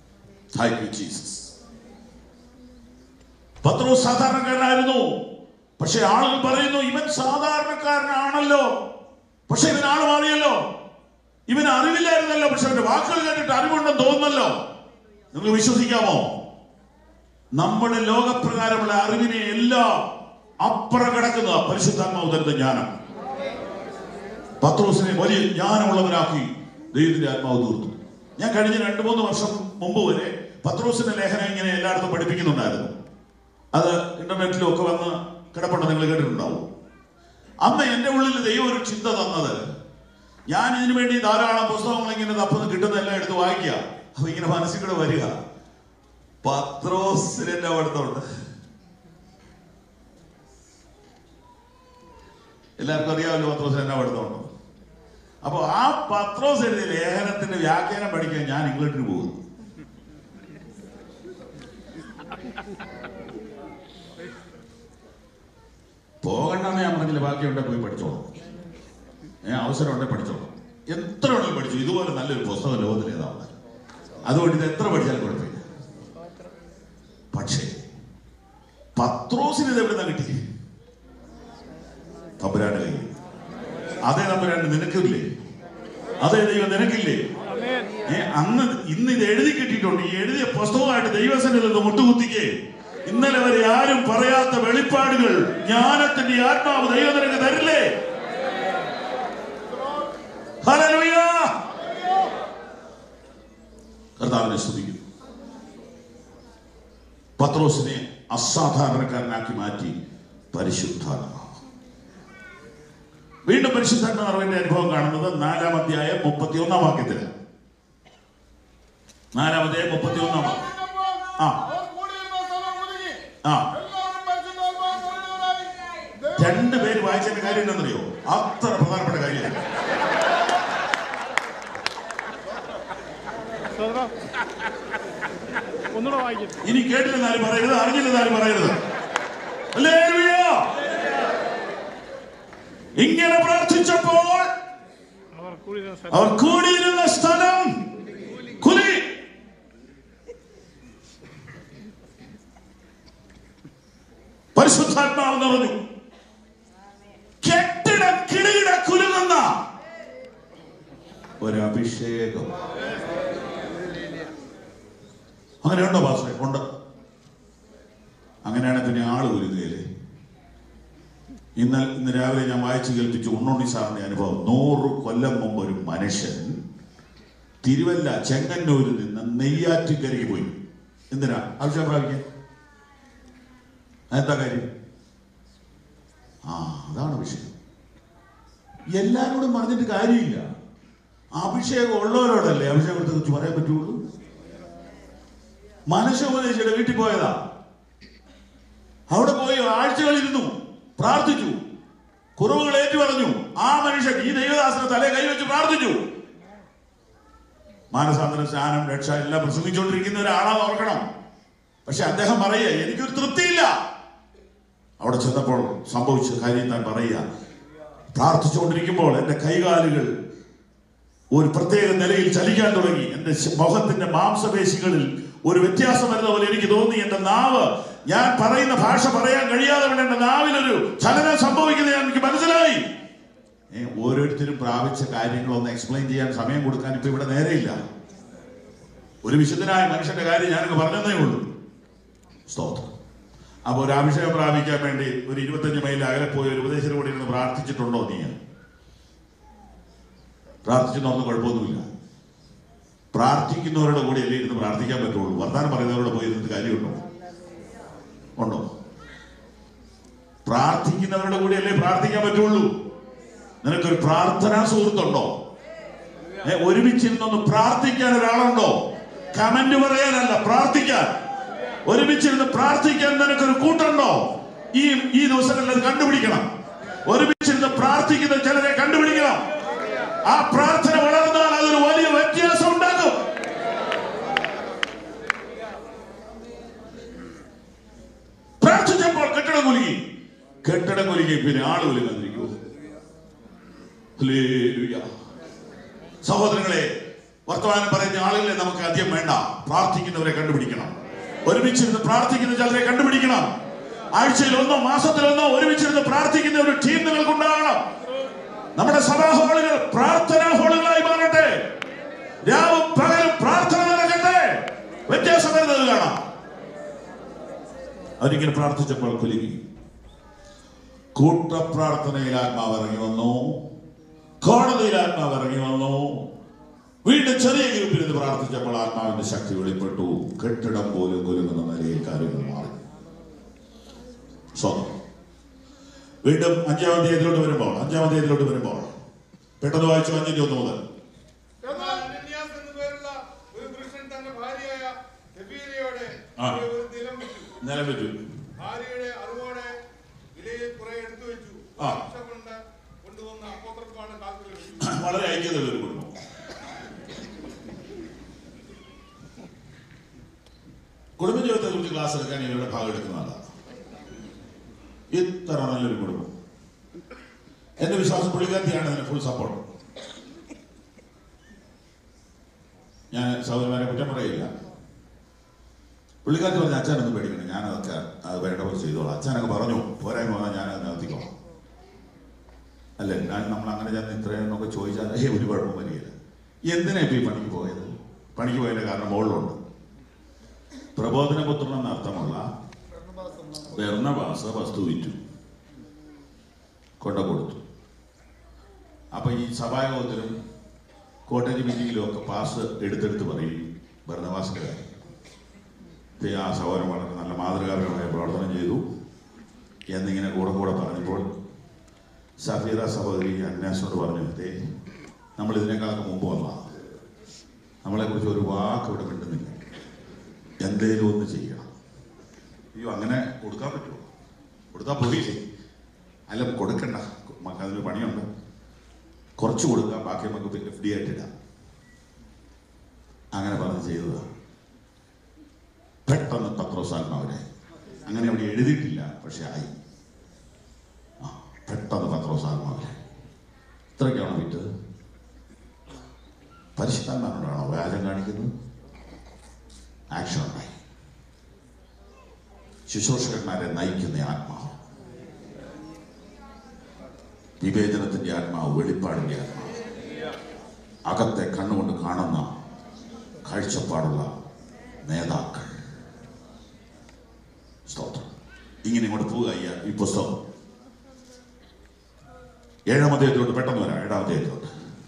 Thank you, Jesus. പത്രോസ് സാധാരണക്കാരനായിരുന്നു പക്ഷെ ആളുകൾ പറയുന്നു ഇവൻ സാധാരണക്കാരനാണല്ലോ പക്ഷെ ഇവൻ ആള് മാറിയല്ലോ ഇവന് അറിവില്ലായിരുന്നല്ലോ പക്ഷെ അവന്റെ വാക്കുകൾ കേട്ടിട്ട് അറിവുണ്ടെന്ന് തോന്നുന്നല്ലോ നിങ്ങൾ വിശ്വസിക്കാമോ നമ്മുടെ ലോകപ്രകാരമുള്ള അറിവിനെ എല്ലാം അപ്പുറം കിടക്കുന്ന പരിശുദ്ധാത്മാവ് തരുന്ന ജ്ഞാനം പത്രോസിനെ വലിയ ജ്ഞാനമുള്ളവരാക്കി ദൈവത്തിന്റെ ആത്മാവ് തീർത്തു ഞാൻ കഴിഞ്ഞ രണ്ട് മൂന്ന് വർഷം മുമ്പ് വരെ പത്രോസിന്റെ ലേഖനം ഇങ്ങനെ എല്ലായിടത്തും പഠിപ്പിക്കുന്നുണ്ടായിരുന്നു അത് ഇന്റർനെറ്റിലും ഒക്കെ വന്ന് കിടപ്പുണ്ട് നിങ്ങൾ കേട്ടിട്ടുണ്ടാവും അന്ന് എന്റെ ഉള്ളിൽ ദൈവം ഒരു ചിന്ത തന്നത് ഞാൻ ഇതിനു വേണ്ടി ധാരാളം പുസ്തകങ്ങൾ ഇങ്ങനെ തപ്പുന്ന കിട്ടുന്നതെല്ലാം എടുത്ത് വായിക്കുക അപ്പൊ ഇങ്ങനെ മനസ്സിൽ കൂടെ വരിക പത്രോസിന്റെ പഠിത്തമുണ്ട് എല്ലാവർക്കും അറിയാമല്ലോ പത്രോസിന് എന്നാ പഠിത്തമുണ്ട് അപ്പൊ ആ പത്രോസ് എഴുതിയ ലേഖനത്തിന്റെ വ്യാഖ്യാനം പഠിക്കാൻ ഞാൻ ഇംഗ്ലണ്ടിന് പോകുന്നു പോകണ്ടെന്ന് ഞാൻ പറഞ്ഞില്ല ബാക്കിയുണ്ടെ പോയി പഠിച്ചോളാം ഏ അവസരം ഉണ്ടെ പഠിച്ചോളാം എത്ര വേണമെങ്കിലും പഠിച്ചു ഇതുപോലെ നല്ലൊരു പുസ്തകം ലോകത്തിൽ ഏതാണ് അതുകൊണ്ട് ഇത് എത്ര പഠിച്ചാലും കുഴപ്പമില്ല പക്ഷേ പത്രോസിന് ഇത് എവിടെ കിട്ടി തമ്പുരാന്റെ കയ്യിൽ അതേ തമ്പുരാണ്ട് നിനക്കില്ലേ അതേ ദൈവം നിനക്കില്ലേ ഏ അന്ന് ഇന്ന് ഇത് എഴുതി കിട്ടിയിട്ടുണ്ട് ഈ എഴുതിയ പുസ്തകമായിട്ട് ദൈവസന്നിധിയിൽ നിന്ന് മുട്ടുകുത്തിക്കേ ഇന്നലെ വരെ ആരും പറയാത്ത വെളിപ്പാടുകൾ ജ്ഞാനത്തിന്റെ ആത്മാവ് ദൈവം നിനക്ക് തരില്ലേ ഹല്ലേലൂയ കർത്താവിനെ സ്തുതിക്കുന്നു പത്രോസിനെ അസാധാരണക്കാരനാക്കി മാറ്റി പരിശുദ്ധാത്മാവ് വീണ്ടും പരിശുദ്ധാത്മാവിന്റെ അനുഭവം കാണുന്നത് നാലാം അധ്യായം മുപ്പത്തി ഒന്നാം വാക്യത്തിൽ നാലാം അധ്യായം മുപ്പത്തി ഒന്നാം വാക്യം ആ. അവർ കൂടിയിരുന്ന സ്ഥലം ഒതുങ്ങി ആ എല്ലാവരും പരിശുദ്ധാത്മാവ് മുഴുവനായി ദൈവം രണ്ട് പേര് വായിച്ചതിന്റെ കാര്യം എന്താണെന്നറിയോ അത്ര പ്രധാനപ്പെട്ട കാര്യമാണ് സ്വതന്ത്രം. ഒന്നുകൂടെ വായിക്കും ഇനി കേട്ടില്ലെന്നാരും പറയരുത് അറിഞ്ഞില്ലെന്നാരും പറയരുത് ഹല്ലേലൂയ. ഇങ്ങനെ പ്രാർത്ഥിച്ചപ്പോൾ അവർ കൂടി ഇരുന്ന സ്ഥലം അവർ കൂടിയിരുന്ന സ്ഥലം കുലി പരിശുദ്ധാത്മാവ് നിറഞ്ഞു കെട്ടിടം കിടുകിട കുലുങ്ങുന്ന ഒരഭിഷേകം അങ്ങനെയുണ്ടോ പാസ്റ്റേ ഉണ്ട് അങ്ങനെയാണ് പിന്നെ ആള് കുലുങ്ങയില്ലേ ഇന്നൽ ഇന്ന് രാവിലെ ഞാൻ വായിച്ചു കേൾപ്പിച്ചു ഉണ്ണുണ്ണി സാറിന്റെ അനുഭവം നൂറ് കൊല്ലം മുമ്പ് ഒരു മനുഷ്യൻ തിരുവല്ല ചെങ്ങന്നൂരിൽ നിന്ന് നെയ്യാറ്റിക്കരയ്ക്ക് പോയി എന്തിനാ അഭിഷേകം പ്രാപിക്കാൻ എന്താ കാര്യം ആ അതാണ് വിഷയം എല്ലാരോടും പറഞ്ഞിട്ട് കാര്യമില്ല അഭിഷേകം ഉള്ളവരോടല്ലേ അഭിഷേകത്തെ കുറിച്ച് പറയാൻ പറ്റുള്ളൂ മനസ്സുപദേശിയുടെ വീട്ടിൽ പോയതാ അവിടെ പോയി ആഴ്ചകളിരുന്നു പ്രാർത്ഥിച്ചു കുറവുകൾ ഏറ്റു പറഞ്ഞു ആ മനുഷ്യൻ ഈ ദൈവദാസന തലേ കൈവച്ച് പ്രാർത്ഥിച്ചു മാനസാന്തര സ്നാനം രക്ഷ എല്ലാം പ്രസംഗിച്ചുകൊണ്ടിരിക്കുന്ന ഒരാളാന്ന് ഓർക്കണം പക്ഷെ അദ്ദേഹം പറയുക എനിക്കൊരു തൃപ്തിയില്ല അവിടെ ചെന്നപ്പോൾ സംഭവിച്ച കാര്യം താൻ പറയുക പ്രാർത്ഥിച്ചുകൊണ്ടിരിക്കുമ്പോൾ എന്റെ കൈകാലുകൾ ഒരു പ്രത്യേക നിലയിൽ ചലിക്കാൻ തുടങ്ങി എന്റെ ശ- മുഖത്തിന്റെ മാംസപേശികളിൽ ഒരു വ്യത്യാസം വരുന്ന പോലെ എനിക്ക് തോന്നി എന്റെ നാവ് ഞാൻ പറയുന്ന ഭാഷ പറയാൻ കഴിയാതെ കൊണ്ട് എന്റെ നാവിലൊരു ചലനം സംഭവിക്കുന്നത് എനിക്ക് മനസ്സിലായി ഏ, ഓരോരുത്തരും പ്രാപിച്ച കാര്യങ്ങളൊന്ന് എക്സ്പ്ലെയിൻ ചെയ്യാൻ സമയം കൊടുക്കാൻ ഇപ്പൊ ഇവിടെ നേരെയില്ല ഒരു വിശുദ്ധനായ മനുഷ്യന്റെ കാര്യം ഞാനങ്ങ് പറഞ്ഞതേ ഉള്ളൂ സ്തോത്രം അപ്പൊ ഒരു അഭിഷേകം പ്രാപിക്കാൻ വേണ്ടി ഒരു ഇരുപത്തഞ്ച് മൈൽ അകലെ പോയി ഒരു ഉപദേശത്തിന് കൂടി ഇരുന്ന് പ്രാർത്ഥിച്ചിട്ടുണ്ടോ നീ പ്രാർത്ഥിച്ചെന്നൊന്നും കുഴപ്പമൊന്നുമില്ല പ്രാർത്ഥിക്കുന്നവരുടെ കൂടെ അല്ലേ ഇരുന്ന് പ്രാർത്ഥിക്കാൻ പറ്റുള്ളൂ വർത്താനം പറയുന്നവരോട് പോയി ഇരുന്നിട്ട് കാര്യമുണ്ടോ ഉണ്ടോ പ്രാർത്ഥിക്കുന്നവരുടെ കൂടെ അല്ലേ പ്രാർത്ഥിക്കാൻ പറ്റുള്ളൂ നിനക്കൊരു പ്രാർത്ഥനാ സുഹൃത്തുണ്ടോ ഏ, ഒരുമിച്ചിരുന്നൊന്ന് പ്രാർത്ഥിക്കാൻ ഒരാളുണ്ടോ കമന്റ് പറയാനല്ല പ്രാർത്ഥിക്കാൻ ഒരുമിച്ചിരുന്ന് പ്രാർത്ഥിക്കാൻ നിനക്കൊരു കൂട്ടുണ്ടോ ഈ ഈ ദിവസങ്ങളിൽ അത് കണ്ടുപിടിക്കണം ഒരുമിച്ചിരുന്ന് പ്രാർത്ഥിക്കുന്ന ചിലരെ കണ്ടുപിടിക്കണം ആ പ്രാർത്ഥന വളർന്നാൽ അതൊരു വലിയ വ്യത്യാസം ഉണ്ടാക്കും പ്രാർത്ഥിച്ചപ്പോൾ കെട്ടിടം കുലുങ്ങി കെട്ടിടം കുലുങ്ങി പിന്നെ ആള് കുലുങ്ങാതിരിക്കൂ ഹല്ലേലൂയ. സഹോദരങ്ങളെ വർത്തമാനം പറയുന്ന ആളുകളെ നമുക്ക് അധികം വേണ്ട പ്രാർത്ഥിക്കുന്നവരെ കണ്ടുപിടിക്കണം ഒരുമിച്ചിരുന്ന് പ്രാർത്ഥിക്കുന്ന ചിലരെ കണ്ടുപിടിക്കണം ആഴ്ചയിൽ ഒന്നോ മാസത്തിലൊന്നോ ഒരുമിച്ചിരുന്ന് പ്രാർത്ഥിക്കുന്ന ഒരു ടീം നിങ്ങൾക്കുണ്ടാകണം നമ്മുടെ സഭാ ഹാളുകൾ പ്രാർത്ഥനാ ഹാളുകളായി മാറട്ടെ രാവും പകലും പ്രാർത്ഥന നടക്കട്ടെ വ്യത്യാസം വരുന്നത് കാണാം അവരിങ്ങനെ പ്രാർത്ഥിച്ചപ്പോൾ കുലുങ്ങി കൂട്ടപ്രാർത്ഥനയിൽ ആത്മാവ് ഇറങ്ങി വന്നു കോടതിയിൽ ആത്മാവ് ഇറങ്ങി വന്നു വീണ്ടും ചെറിയ ഗ്രൂപ്പിൽ ഇത് പ്രാർത്ഥിച്ചപ്പോൾ ആത്മാവിന്റെ ശക്തി വെളിപ്പെട്ടു കെട്ടിടം പോലും കുലുങ്ങുന്ന നിലയിൽ കാര്യങ്ങൾ മാറി സ്വന്തം വീണ്ടും അഞ്ചാം അധ്യായത്തിലോട്ട് വരുമ്പോൾ അഞ്ചാം അധ്യായത്തിലോട്ട് വരുമ്പോൾ പെട്ടെന്ന് വായിച്ചു അഞ്ചിന്റെ ഒന്ന് മുതൽ എന്നാൽ അനന്യാസ് എന്നു പേരുള്ള ഒരു പുരുഷൻ തന്റെ ഭാര്യയായ സെഫീരയോടെ ആ. ഒരു നിലം വിറ്റു നിലം പറ്റൂ ഭാര്യയുടെ അറിവോടെ വിലയിൽ കുറെ എടുത്തു വെച്ചു ആ. വർഷം കൊണ്ട് കൊണ്ടുവന്ന അപ്പോത്രപ്പാട് കാൽക്കുകൾ വെച്ചു വളരെ ഐക്യതയുള്ള ഒരു കുടുംബം കുടുംബജീവിതത്തെ കുറിച്ച് ക്ലാസ് എടുക്കാൻ ഇവരുടെ ഭാഗം എടുക്കുന്നതല്ല ഇത്ര നല്ലൊരു കുടുംബം എന്റെ വിശ്വാസം പുള്ളിക്കാരത്തിയാണ് അതിന് ഫുൾ സപ്പോർട്ട് ഞാൻ സൗകര്യമാരെ കുറ്റം പറയില്ല പുള്ളിക്കാരത്തി പറഞ്ഞ അച്ഛനൊന്നും പേടിക്കണം ഞാനതൊക്കെ അത് വേണ്ട പോലെ ചെയ്തോളാം അച്ഛനൊക്കെ പറഞ്ഞു പോരായ്മ വന്നാൽ ഞാൻ അത് നിർത്തിക്കോളാം അല്ലേ ഞാൻ നമ്മൾ അങ്ങനെ ചെന്ന് ഇത്രയെന്നൊക്കെ ചോദിച്ചാൽ ഏ ഒരു കുഴപ്പം വരികയില്ല എന്തിനാ ഇപ്പൊ ഈ പണിക്ക് പോയത് പണിക്ക് പോയതിന്റെ കാരണം മുകളിലുണ്ട് പ്രബോധനപുത്രൻ എന്ന അർത്ഥമുള്ള ബെർണബാസ് വസ്തു വിറ്റു കൊണ്ട കൊടുത്തു അപ്പൊ ഈ സഭായോഗത്തിലും കോട്ടേജ് മീറ്റിങ്ങിലും ഒക്കെ പാസ് എടുത്തെടുത്ത് പറയും ഭരണവാസിന്റെ കാര്യം ഇപ്പൊ ആ സഹോദരൻ വളരെ നല്ല മാതൃകാപരമായ പ്രവർത്തനം ചെയ്തു എന്നിങ്ങനെ കൂടെ കൂടെ പറഞ്ഞപ്പോൾ സഫീറ സഹോദരി അന്വേഷണോട് പറഞ്ഞു ദേ നമ്മൾ ഇതിനേക്കാളൊക്കെ മുമ്പ് വന്നതാണ് നമ്മളെക്കുറിച്ച് ഒരു വാക്ക് ഇവിടെ മിണ്ടുന്നില്ല എന്തേലും ഒന്ന് ചെയ്യണം അയ്യോ അങ്ങനെ കൊടുക്കാൻ പറ്റുമോ കൊടുത്താൽ പോയില്ലേ അല്ല കൊടുക്കണ്ട നമുക്ക് അതിന് പണിയുണ്ട് കുറച്ച് കൊടുക്കാം ബാക്കി നമുക്ക് എഫ് ഡി ആയിട്ട് ഇടാം അങ്ങനെ പറഞ്ഞ് ചെയ്തതാണ് പെട്ടെന്ന് പത്രോസാത്മാവരെ അങ്ങനെ അവിടെ എഴുതിയിട്ടില്ല പക്ഷെ ആയി ആ പെട്ടെന്ന് പത്രോസാത്മാവരെ ഇത്രയ്ക്കാണോ വിറ്റത് പരിശുദ്ധാത്മാനോടാണോ വ്യാജം കാണിക്കുന്നത് ആക്ഷൻ ഉണ്ടായി ശുശ്രൂഷകന്മാരെ നയിക്കുന്ന ആത്മാവ് വിവേചനത്തിന്റെ ആത്മാവ് വെളിപ്പാടിന്റെ ആത്മാവ് അകത്തെ കണ്ണുകൊണ്ട് കാണുന്ന കാഴ്ചപ്പാടുള്ള നേതാക്കൾ സ്തോത്രം ഇങ്ങനെ ഇങ്ങോട്ട് പോവുക ഈ- ഈ പുസ്തകം ഏഴാം അധ്യായത്തിലോട്ട് പെട്ടെന്ന് വരാം ഏഴാം അധ്യായത്തിലോട്ട്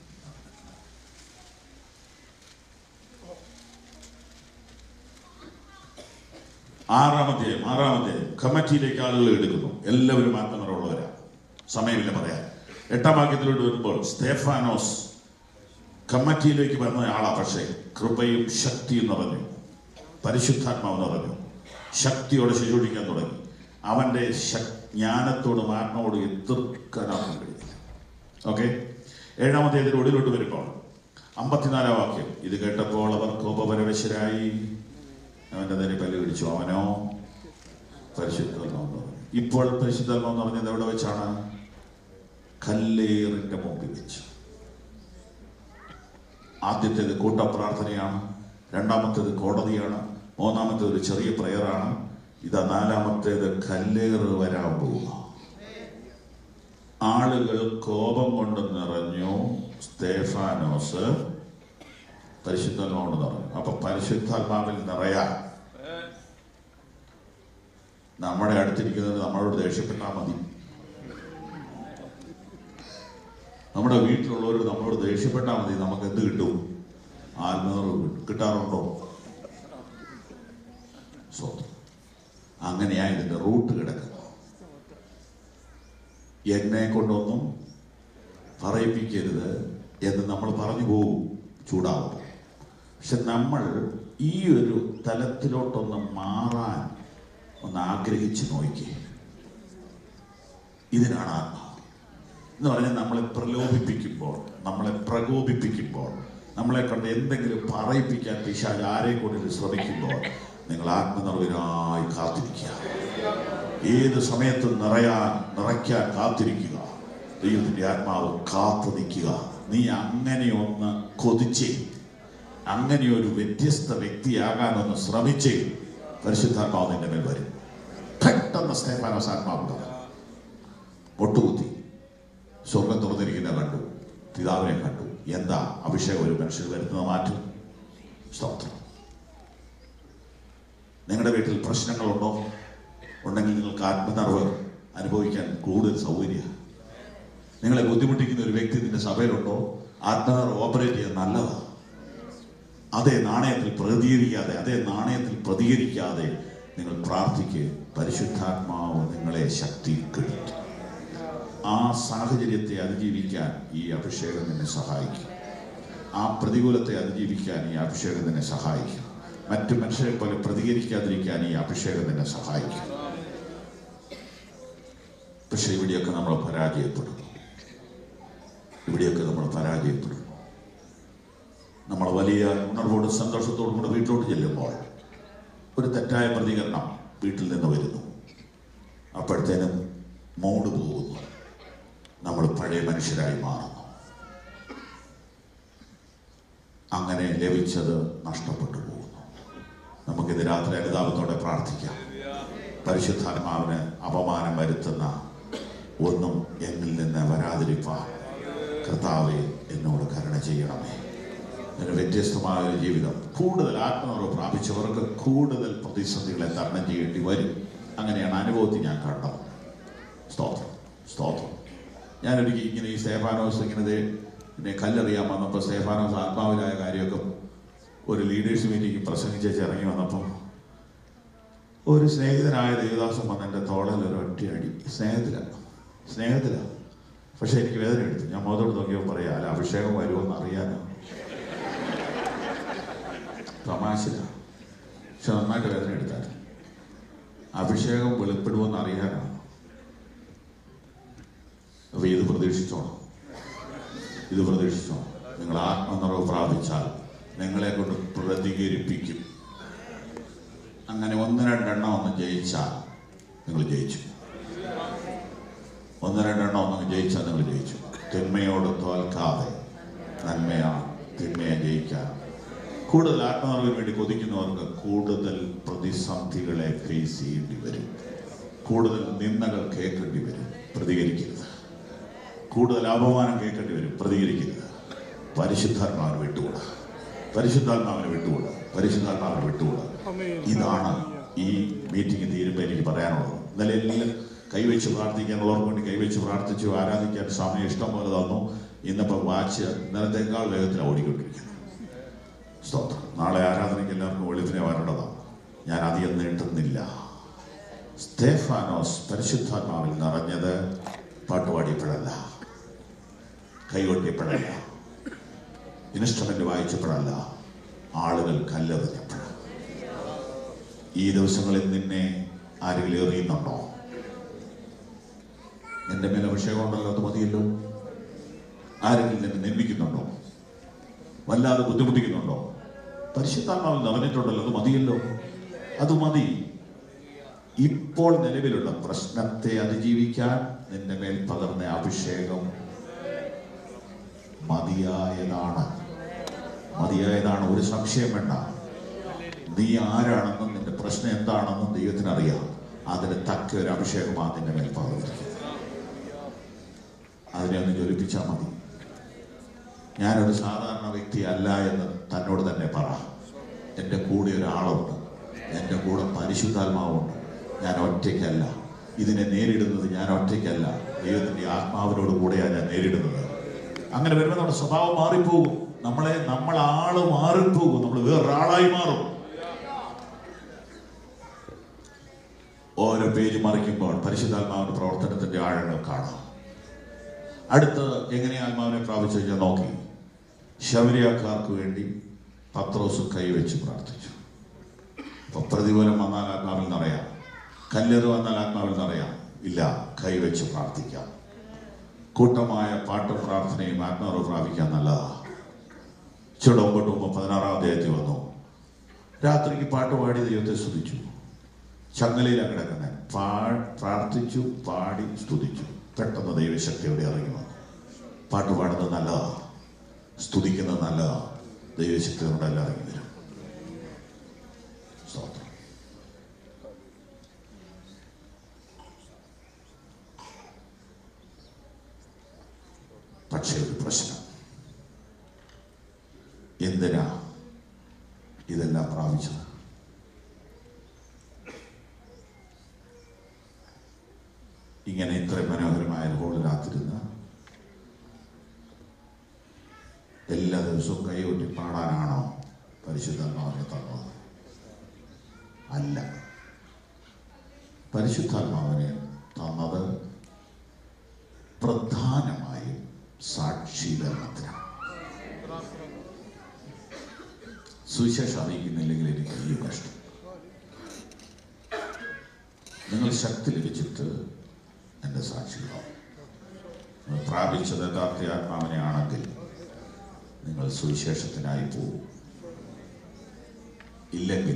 ആറാമത്തെ ആറാമത്തെ കമ്മിറ്റിയിലേക്ക് ആളുകൾ എടുക്കുന്നു എല്ലാവരും ആത്മനിറവുള്ളവരാ സമയമില്ല പറയാൻ എട്ടാം വാക്യത്തിലോട്ട് വരുമ്പോൾ സ്തേഫാനോസ് കമ്മിറ്റിയിലേക്ക് വന്ന ആളാ പക്ഷേ കൃപയും ശക്തിയും നിറഞ്ഞു പരിശുദ്ധാത്മാവ് നിറഞ്ഞു ശക്തിയോടെ ശുശ്രൂഷിക്കാൻ തുടങ്ങി അവന്റെ ശക്- ജ്ഞാനത്തോടും ആത്മാവോടും എതിർക്കാനാവാൻ കഴിയില്ല ഓക്കെ ഏഴാമത്തെ ഇതിന്റെ ഒടുവിലോട്ട് വരുമ്പോൾ അമ്പത്തിനാലാം വാക്യം ഇത് കേട്ടപ്പോൾ അവർ കോപപരവശരായി അവന്റെ നേരെ പല്ല് പിടിച്ചു അവനോ പരിശുദ്ധാത്മാവ് എന്ന് പറഞ്ഞു ഇപ്പോൾ പരിശുദ്ധാത്മാവ് എന്ന് പറഞ്ഞത് എവിടെ വെച്ചാണ് കല്ലേറിന്റെ മുമ്പിൽ വെച്ച് ആദ്യത്തേത് കൂട്ടപ്രാർത്ഥനയാണ് രണ്ടാമത്തേത് കോടതിയാണ് മൂന്നാമത്തേത് ഒരു ചെറിയ പ്രയറാണ് ഇതാ നാലാമത്തേത് കല്ലേറ് വരാൻ പോവുക ആളുകൾ കോപം കൊണ്ട് നിറഞ്ഞു സ്തേഫാനോസ് പരിശുദ്ധാത്മാവോട് നിറഞ്ഞു അപ്പൊ പരിശുദ്ധാത്മാവിൽ നിറയാൻ നമ്മുടെ അടുത്തിരിക്കുന്നത് നമ്മളോട് ദേഷ്യപ്പെട്ടാൽ മതി നമ്മുടെ വീട്ടിലുള്ളവർ നമ്മളോട് ദേഷ്യപ്പെട്ടാൽ മതി നമുക്ക് എന്ത് കിട്ടും ആത്മനിറവ് കിട്ടും. കിട്ടാറുണ്ടോ സ്വന്തം അങ്ങനെയാ ഇതിന്റെ റൂട്ട് കിടക്കുന്നത് എന്നെ കൊണ്ടൊന്നും പറയിപ്പിക്കരുത് എന്ന് നമ്മൾ പറഞ്ഞു പോകും ചൂടാവും പക്ഷെ നമ്മൾ ഈ ഒരു തലത്തിലോട്ടൊന്ന് മാറാൻ ഒന്ന് ആഗ്രഹിച്ച് നോക്കി ഇതിനാണ് ആത്മാവ് എന്ന് പറഞ്ഞാൽ നമ്മളെ പ്രലോഭിപ്പിക്കുമ്പോൾ നമ്മളെ പ്രകോപിപ്പിക്കുമ്പോൾ നമ്മളെ കൊണ്ട് എന്തെങ്കിലും പറയിപ്പിക്കാൻ പിശാജ് ആരെ കൊണ്ടിട്ട് ശ്രമിക്കുമ്പോൾ നിങ്ങൾ ആത്മനിർഭരായി കാത്തിരിക്കുക ഏത് സമയത്തും നിറയാൻ നിറയ്ക്കാൻ കാത്തിരിക്കുക ദൈവത്തിന്റെ ആത്മാവ് കാത്തു നിൽക്കുക നീ അങ്ങനെ ഒന്ന് കൊതിച്ചേ അങ്ങനെ ഒരു വ്യത്യസ്ത വ്യക്തിയാകാൻ ഒന്ന് ശ്രമിച്ചേ പരിശുദ്ധാത്മാവ് നിന്റെ മേൽ വരും പെട്ടെന്ന് സ്തേഫാനോസ് ആത്മാവുണ്ട് പൊട്ടുകുത്തി സ്വർഗം തുറന്നിരിക്കുന്ന കണ്ടു പിതാവിനെ കണ്ടു എന്താ അഭിഷേകം ഒരു മനുഷ്യർ വരുത്തുന്ന മാറ്റം സ്തോത്രം നിങ്ങളുടെ വീട്ടിൽ പ്രശ്നങ്ങളുണ്ടോ ഉണ്ടെങ്കിൽ നിങ്ങൾക്ക് ആത്മനിർവ് അനുഭവിക്കാൻ കൂടുതൽ സൗകര്യം നിങ്ങളെ ബുദ്ധിമുട്ടിക്കുന്ന ഒരു വ്യക്തി നിന്റെ സഭയിലുണ്ടോ ആത്മനിർവ് ഓപ്പറേറ്റ് ചെയ്യാൻ നല്ലതാണ് അതേ നാണയത്തിൽ പ്രതികരിക്കാതെ അതേ നാണയത്തിൽ പ്രതികരിക്കാതെ നിങ്ങൾ പ്രാർത്ഥിക്ക് പരിശുദ്ധാത്മാവ് നിങ്ങളെ ശക്തിപ്പെടുത്തും ആ സാഹചര്യത്തെ അതിജീവിക്കാൻ ഈ അഭിഷേകം നിന്നെ സഹായിക്കും ആ പ്രതികൂലത്തെ അതിജീവിക്കാൻ ഈ അഭിഷേകം നിന്നെ സഹായിക്കും മറ്റു മനുഷ്യരെ പോലെ പ്രതികരിക്കാതിരിക്കാൻ ഈ അഭിഷേകം നിന്നെ സഹായിക്കും പക്ഷെ ഇവിടെയൊക്കെ നമ്മൾ പരാജയപ്പെടുന്നു ഇവിടെയൊക്കെ നമ്മൾ പരാജയപ്പെടുന്നു നമ്മൾ വലിയ ഉണർവോടും സന്തോഷത്തോടും കൂടെ വീട്ടിലോട്ട് ചെല്ലുമ്പോൾ ഒരു തെറ്റായ പ്രതികരണം വീട്ടിൽ നിന്ന് വരുന്നു അപ്പോഴത്തേനും മൂട് പോകുന്നു നമ്മൾ പഴയ മനുഷ്യരായി മാറുന്നു അങ്ങനെ ലഭിച്ചത് നഷ്ടപ്പെട്ടു പോകുന്നു നമുക്കിത് രാത്രി അനുതാപത്തോടെ പ്രാർത്ഥിക്കാം പരിശുദ്ധാത്മാവിന് അപമാനം വരുത്തുന്ന ഒന്നും എന്നിൽ നിന്ന് വരാതിരിപ്പാൻ കർത്താവെ എന്നോട് കരുണ ചെയ്യണമേ ഒരു വ്യത്യസ്തമായ ഒരു ജീവിതം കൂടുതൽ ആത്മാവ് പ്രാപിച്ചവർക്ക് കൂടുതൽ പ്രതിസന്ധികളെ തരണം ചെയ്യേണ്ടി വരും അങ്ങനെയാണ് അനുഭവത്തിൽ ഞാൻ കണ്ടത് സ്തോത്രം സ്തോത്രം ഞാനൊരിക്കൽ ഇങ്ങനെ ഈ സ്തേഫാനോസ് ഇങ്ങനെ ദേ പിന്നെ കല്ലെറിയാൻ വന്നപ്പോൾ സ്തേഫാനോസ് ആത്മാവിലായ കാര്യമൊക്കെ ഒരു ലീഡേഴ്സ് മീറ്റിംഗ് പ്രസംഗിച്ച് ഇറങ്ങി വന്നപ്പോൾ ഒരു സ്നേഹിതനായ ദേവദാസൻ വന്ന് എൻ്റെ തോളയിൽ ഒരു ഒറ്റയടി സ്നേഹത്തിലാണ് സ്നേഹത്തിലാണ് പക്ഷെ എനിക്ക് വേദന എടുത്തു ഞാൻ മുതലോട് നോക്കിയപ്പോൾ പറയാം അല്ല അഭിഷേകം വരുമെന്ന് അറിയാനോ തമാശയിലാണ് പക്ഷെ നന്നായിട്ട് വേദന എടുത്താൽ അഭിഷേകം വെളിപ്പെടുമെന്ന് അറിയാനാണ് അപ്പൊ ഇത് പ്രതീക്ഷിച്ചോണം ഇത് പ്രതീക്ഷിച്ചോണം നിങ്ങൾ ആത്മനിറവ് പ്രാപിച്ചാൽ നിങ്ങളെ കൊണ്ട് പ്രതികരിപ്പിക്കും അങ്ങനെ ഒന്ന് രണ്ടെണ്ണം ഒന്ന് ജയിച്ചാൽ നിങ്ങൾ ജയിച്ചു ഒന്ന് രണ്ടെണ്ണം ഒന്ന് ജയിച്ചാൽ നിങ്ങൾ ജയിച്ചു തിന്മയോട് തോൽക്കാതെ നന്മയാണ് തിന്മയെ ജയിക്കാൻ കൂടുതൽ ആത്മാവിന് വേണ്ടി കൊതിക്കുന്നവർക്ക് കൂടുതൽ പ്രതിസന്ധികളെ ഫേസ് ചെയ്യേണ്ടി വരും കൂടുതൽ നിന്ദകൾ കേൾക്കേണ്ടി വരും പ്രതികരിക്കരുത് കൂടുതൽ അപമാനം കേൾക്കേണ്ടി വരും പ്രതികരിക്കരുത് പരിശുദ്ധാത്മാവിന് വിട്ടുകൂടാ പരിശുദ്ധാത്മാവിന് വിട്ടുകൂടാ പരിശുദ്ധാത്മാവിന് വിട്ടുകൂടാ ഇതാണ് ഈ മീറ്റിംഗ് തീരുമ്പോൾ എനിക്ക് പറയാനുള്ളത് ഇന്നലെ എല്ലാം കൈവച്ച് പ്രാർത്ഥിക്കാനുള്ളവർക്ക് വേണ്ടി കൈവച്ച് പ്രാർത്ഥിച്ചു ആരാധിക്കാൻ സമയം ഇഷ്ടം പോലെ തന്നു ഇന്നിപ്പോൾ വാച്ച് ഇന്നലത്തേക്കാൾ വേഗത്തിൽ ഓടിക്കൊണ്ടിരിക്കുന്നു സ്തോത്രം നാളെ ആരാധനയ്ക്ക് എല്ലാവർക്കും വെളുപ്പിനെ വരേണ്ടതാണ് ഞാൻ അധികം നീട്ടുന്നില്ല സ്തേഫാനോസ് പരിശുദ്ധാത്മാവിൽ നിറഞ്ഞത് പാട്ടുപാടിയപ്പോഴല്ല കൈകൊട്ടിയപ്പോഴല്ല ഇൻസ്ട്രുമെന്റ് വായിച്ചപ്പോഴല്ല ആളുകൾ കല്ലെറിഞ്ഞപ്പോഴാണ് ഈ ദിവസങ്ങളിൽ നിന്നെ ആരെങ്കിലും എറിയുന്നുണ്ടോ എന്റെ മേൽ അഭിഷേകം ഉണ്ടല്ലോ അത് മതിയല്ലോ ആരെങ്കിലും നിന്നെ നിന്ദിക്കുന്നുണ്ടോ വല്ലാതെ ബുദ്ധിമുട്ടിക്കുന്നുണ്ടോ പരിശുദ്ധാത്മാവിൽ നിറഞ്ഞിട്ടുണ്ടല്ലോ അത് മതിയല്ലോ അത് മതി ഇപ്പോൾ നിലവിലുള്ള പ്രശ്നത്തെ അതിജീവിക്കാൻ നിന്റെ മേൽ പകർന്ന അഭിഷേകം മതിയായതാണ് മതിയായതാണ് ഒരു സംശയം വേണ്ട നീ ആരാണെന്നും നിന്റെ പ്രശ്നം എന്താണെന്നും ദൈവത്തിന് അറിയാം അതിന് തക്ക ഒരു അഭിഷേകമാണ് നിന്റെ മേൽ പകർന്നിരിക്കുന്നത് അതിനെ ഒന്ന് ജ്വലിപ്പിച്ചാൽ മതി ഞാനൊരു സാധാരണ വ്യക്തി അല്ല എന്ന് തന്നോട് തന്നെ പറ എൻ്റെ കൂടെ ഒരാളുണ്ട് എൻ്റെ കൂടെ പരിശുദ്ധാത്മാവുണ്ട് ഞാൻ ഒറ്റയ്ക്കല്ല ഇതിനെ നേരിടുന്നത് ഞാൻ ഒറ്റയ്ക്കല്ല ദൈവത്തിൻ്റെ ആത്മാവിനോട് കൂടെയാണ് ഞാൻ നേരിടുന്നത് അങ്ങനെ വരുമ്പോൾ നമ്മുടെ സ്വഭാവം മാറിപ്പോകും നമ്മളെ നമ്മൾ ആള് മാറിപ്പോകും നമ്മൾ വേറൊരാളായി മാറും ഓരോ പേര് മറിക്കുമ്പോൾ പരിശുദ്ധാത്മാവിന്റെ പ്രവർത്തനത്തിന്റെ ആഴങ്ങൾ കാണാം അടുത്ത് എങ്ങനെ ആത്മാവിനെ പ്രാപിച്ചു കഴിഞ്ഞാൽ നോക്കി ശബരിയാക്കാർക്ക് വേണ്ടി പത്രോസ് കൈവച്ച് പ്രാർത്ഥിച്ചു അപ്പൊ പ്രതികൂലം വന്നാൽ ആത്മാവിൽ നിറയാം കല്ലെറ് വന്നാൽ ആത്മാവിൽ നിറയാം ഇല്ല കൈവച്ച് പ്രാർത്ഥിക്കാം കൂട്ടമായ പാട്ടും പ്രാർത്ഥനയും ആത്മാവ് പ്രാപിക്കാൻ നല്ലതാ ചുടം കൊട്ടുമ്പോൾ പതിനാറാം അധ്യായത്തിൽ വന്നു രാത്രിക്ക് പാട്ട് പാടി ദൈവത്തെ സ്തുതിച്ചു ചങ്ങലയിലാണ് കിടക്കുന്നത് പാ പ്രാർത്ഥിച്ചു പാടി സ്തുതിച്ചു പെട്ടെന്ന് ദൈവശക്തിയോടെ ഇറങ്ങി വന്നു പാട്ട് പാടുന്നത് നല്ലതാ സ്തുതിക്കുന്നത് നല്ലതാ ദൈവശക്തിയോടെ എല്ലാം ഇറങ്ങി വരും സ്തോത്രം പക്ഷേ ഒരു പ്രശ്നം എന്തിനാ ഇതെല്ലാം പ്രാപിച്ചത് ഇങ്ങനെ ഇത്രയും മനോഹരമായ ഒരു ഹോളിനകത്തിരുന്ന് എല്ലാ ദിവസവും കൈകൊട്ടി പാടാനാണോ പരിശുദ്ധാത്മാവിനെ തന്നത് അല്ല പരിശുദ്ധാത്മാവിനെ തന്നത് പ്രധാനമായും സാക്ഷീകരണത്തിനാണ് സുവിശേഷം അറിയിക്കുന്നില്ലെങ്കിൽ എനിക്ക് വലിയ കഷ്ടം നിങ്ങൾ ശക്തി ലഭിച്ചിട്ട് എൻ്റെ സാക്ഷികളാവും നിങ്ങൾ പ്രാപിച്ചത് യഥാർത്ഥ ആത്മാവിനെ ആണെങ്കിൽ നിങ്ങൾ സുവിശേഷത്തിനായി പോകും ഇല്ലെങ്കിൽ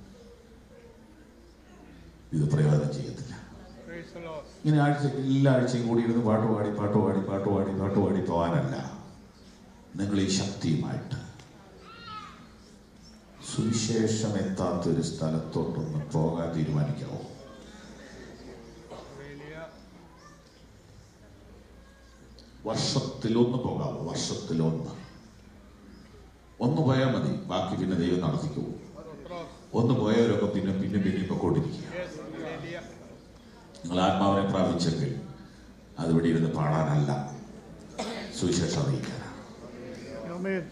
ഇത് പ്രയോജനം ചെയ്യത്തില്ല Praise the Lord. ഇങ്ങനെ ആഴ്ച എല്ലാ ആഴ്ചയും കൂടി ഇരുന്ന് പാട്ട് പാടി പാട്ട് പാടി പാട്ട് പാടി പാട്ട് പാടി പോകാനല്ല നിങ്ങൾ ഈ ശക്തിയുമായിട്ട് സുവിശേഷം എത്താത്തൊരു സ്ഥലത്തോട്ടൊന്ന് പോകാൻ തീരുമാനിക്കാവോ Hallelujah. വർഷത്തിലൊന്ന് പോകാവോ വർഷത്തിലൊന്ന് ഒന്ന് പോയാൽ മതി ബാക്കി പിന്നെ ദൈവം നടത്തിക്കൂ ഒന്ന് പോയവരൊക്കെ പിന്നെ പിന്നെ പിന്നെ പൊക്കോണ്ടിരിക്കുക Yes. Hallelujah. നിങ്ങൾ ആത്മാവിനെ പ്രാപിച്ചെങ്കിൽ അതിവിടെ ഇരുന്ന് പാടാനല്ല സുവിശേഷം അറിയിക്കാനാണ് Amen.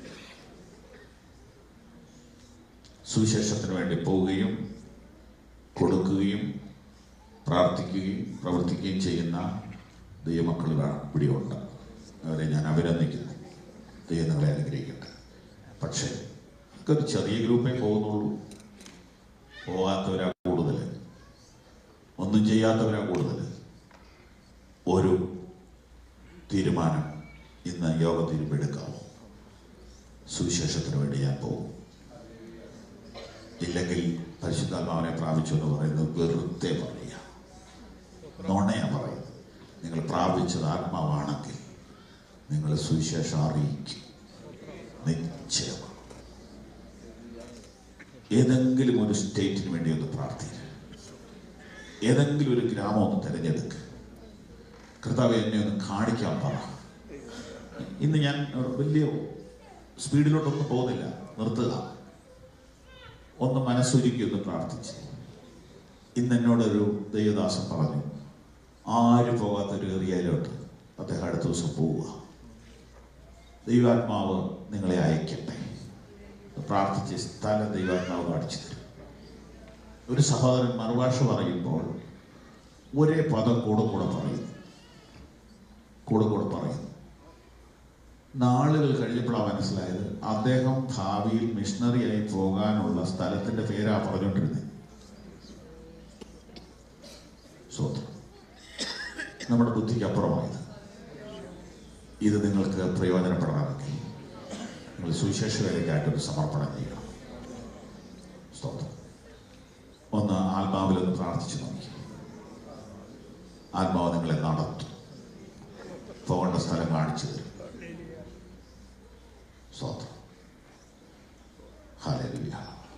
സുവിശേഷത്തിന് വേണ്ടി പോവുകയും കൊടുക്കുകയും പ്രാർത്ഥിക്കുകയും പ്രവർത്തിക്കുകയും ചെയ്യുന്ന ദൈവമക്കൾ ഇവിടെയുണ്ട് അവരെ ഞാൻ അഭിനന്ദിക്കുന്നു ദൈവം നിങ്ങളെ അനുഗ്രഹിക്കട്ടെ പക്ഷേ ഒരു ചെറിയ ഗ്രൂപ്പേ പോകുന്നുള്ളൂ പോകാത്തവരാ കൂടുതൽ ഒന്നും ചെയ്യാത്തവരാ കൂടുതൽ ഒരു തീരുമാനം ഇന്ന് യോഗ തീരുമെടുക്കാമോ സുവിശേഷത്തിന് വേണ്ടി ഞാൻ പോകും ഇല്ലെങ്കിൽ പരിശുദ്ധാത്മാവിനെ പ്രാപിച്ചു എന്ന് പറയുന്നത് വെറുതെ പറയുക നുണയാ പറയുന്നത് നിങ്ങൾ പ്രാപിച്ചത് ആത്മാവാണെങ്കിൽ നിങ്ങൾ സുവിശേഷം അറിയിക്കും നിശ്ചയമാണ് ഏതെങ്കിലും ഒരു സ്റ്റേറ്റിന് വേണ്ടി ഒന്ന് പ്രാർത്ഥിക്കുക ഏതെങ്കിലും ഒരു ഗ്രാമം ഒന്ന് തിരഞ്ഞെടുക്കുക കർത്താവ് എന്നെ ഒന്ന് കാണിക്കാൻ പറ ഇന്ന് ഞാൻ വലിയ സ്പീഡിലോട്ടൊന്നും പോകുന്നില്ല നിർത്തുക ഒന്ന് മനസ്സൊരുക്കി ഒന്ന് പ്രാർത്ഥിച്ച് ഇന്ന് എന്നോടൊരു ദൈവദാസൻ പറഞ്ഞു ആരും പോകാത്തൊരു ഏറിയയിലോട്ട് അദ്ദേഹം അടുത്ത ദിവസം പോവുക ദൈവാത്മാവ് നിങ്ങളെ അയക്കട്ടെ പ്രാർത്ഥിച്ച് സ്ഥലം ദൈവാത്മാവ് കാണിച്ചു തരും ഒരു സഹോദരൻ മറുഭാഷ പറയുമ്പോൾ ഒരേ പദം കൂടെ കൂടെ പറയുന്നു കൂടെ കൂടെ പറയുന്നു നാളുകൾ കഴിഞ്ഞപ്പോഴാണ് മനസ്സിലായത് അദ്ദേഹം ഭാവിയിൽ മിഷണറിയായി പോകാനുള്ള സ്ഥലത്തിന്റെ പേരാ പറഞ്ഞുകൊണ്ടിരുന്നത് സ്വന്തം നമ്മുടെ ബുദ്ധിക്ക് അപ്പുറമായത് ഇത് നിങ്ങൾക്ക് പ്രയോജനപ്പെടണമെങ്കിൽ നിങ്ങൾ സുവിശേഷ വേലയ്ക്കായിട്ടൊരു സമർപ്പണം ചെയ്യണം സ്തോത്രം ഒന്ന് ആത്മാവിലൊന്ന് പ്രാർത്ഥിച്ചു നോക്കി ആത്മാവ് നിങ്ങളെ നടത്തും പോകേണ്ട സ്ഥലം കാണിച്ചു തരും സ്തോത്രം ഹല്ലേലൂയ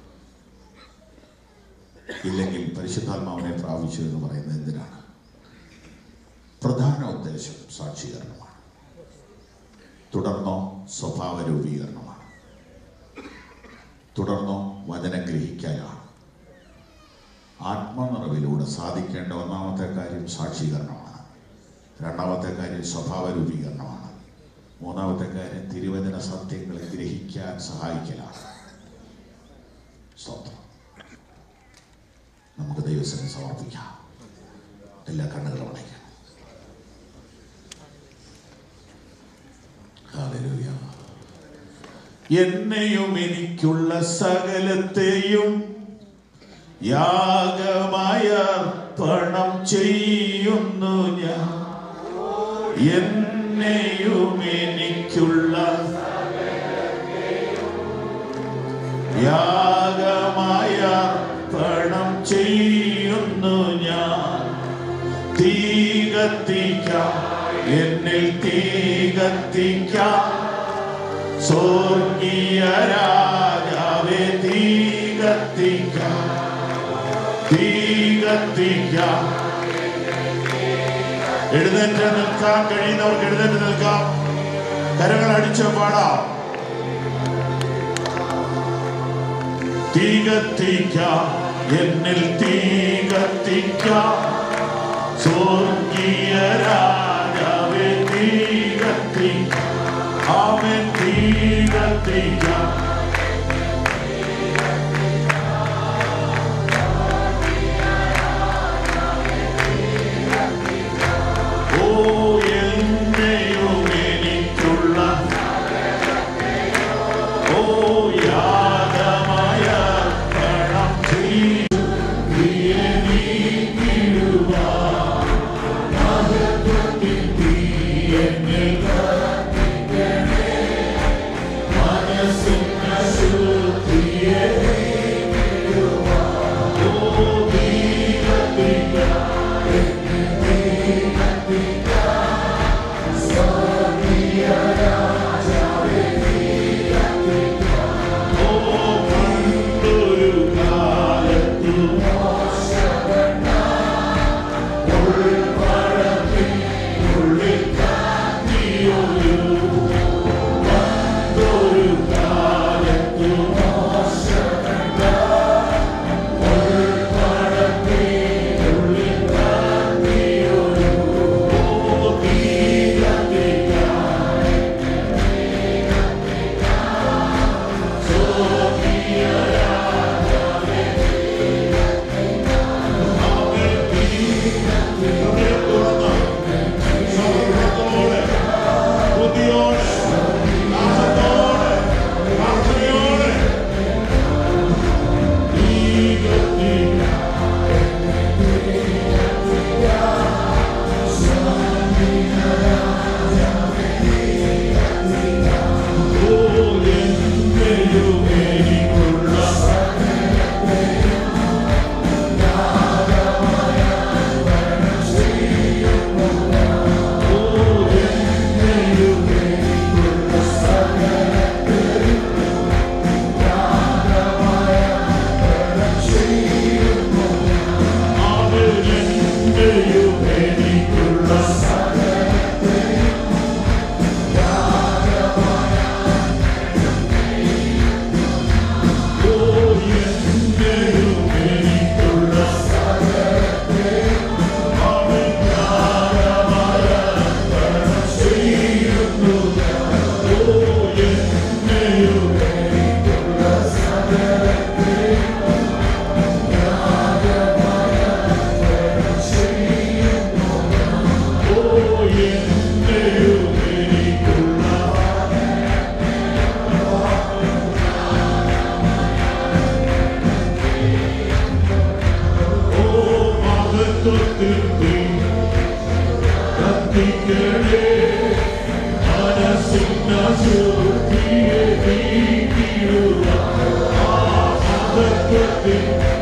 ഇല്ലെങ്കിൽ പരിശുദ്ധാത്മാവിനെ പ്രാപിച്ചു എന്ന് പറയുന്നത് എന്തിനാണ് പ്രധാന ഉദ്ദേശം സാക്ഷീകരണമാണ് തുടർന്നോ സ്വഭാവ രൂപീകരണമാണ് തുടർന്നോ വചനം ഗ്രഹിക്കാനാണ് ആത്മനിറവിലൂടെ സാധിക്കേണ്ട ഒന്നാമത്തെ കാര്യം സാക്ഷീകരണമാണ് രണ്ടാമത്തെ കാര്യം സ്വഭാവ രൂപീകരണമാണ് മൂന്നാമത്തെ കാര്യം തിരുവചന സത്യങ്ങളെ ഗ്രഹിക്കാൻ സഹായിക്കലാണ് സ്തോത്രം നമുക്ക് ദൈവത്തിന് സമർപ്പിക്കാം എല്ലാ കണ്ണുകളും അടയ്ക്കാം ഹല്ലേലൂയ. എന്നെയും എനിക്കുള്ള സകലത്തെയും യാഗമായ അർപ്പണം ചെയ്യുന്നു ഞാൻ എന്നെയും എനിക്കുള്ള യാഗമായ അർപ്പണം ചെയ്യുന്നു ഞാൻ തീ കത്തിക്കാം എന്നിൽ തീ കത്തിക്കാം സ്വർഗീയ രാജാവേ തീ കത്തിക്കാം തീ കത്തിക്കാം എഴുന്നേറ്റ് നിൽക്കാൻ കഴിയുന്നവർക്ക് എഴുന്നേറ്റ് നിൽക്കാം കരങ്ങൾ അടിച്ച് പാടാം തീ കത്തിക്ക എന്നിൽ തീ കത്തിക്ക സ്വർഗീയ രാജാവേ തീ കത്തിക്ക അവൻ തീ കത്തിക്ക ഓ എന്നെയും എനിക്കുള്ള ഓ യാഗമായ പണം ബുദ്ധിയോടെ നാശത്തോടെ പ്രാർത്ഥനയോടെ ഈ ഗതി മനസ്സിന്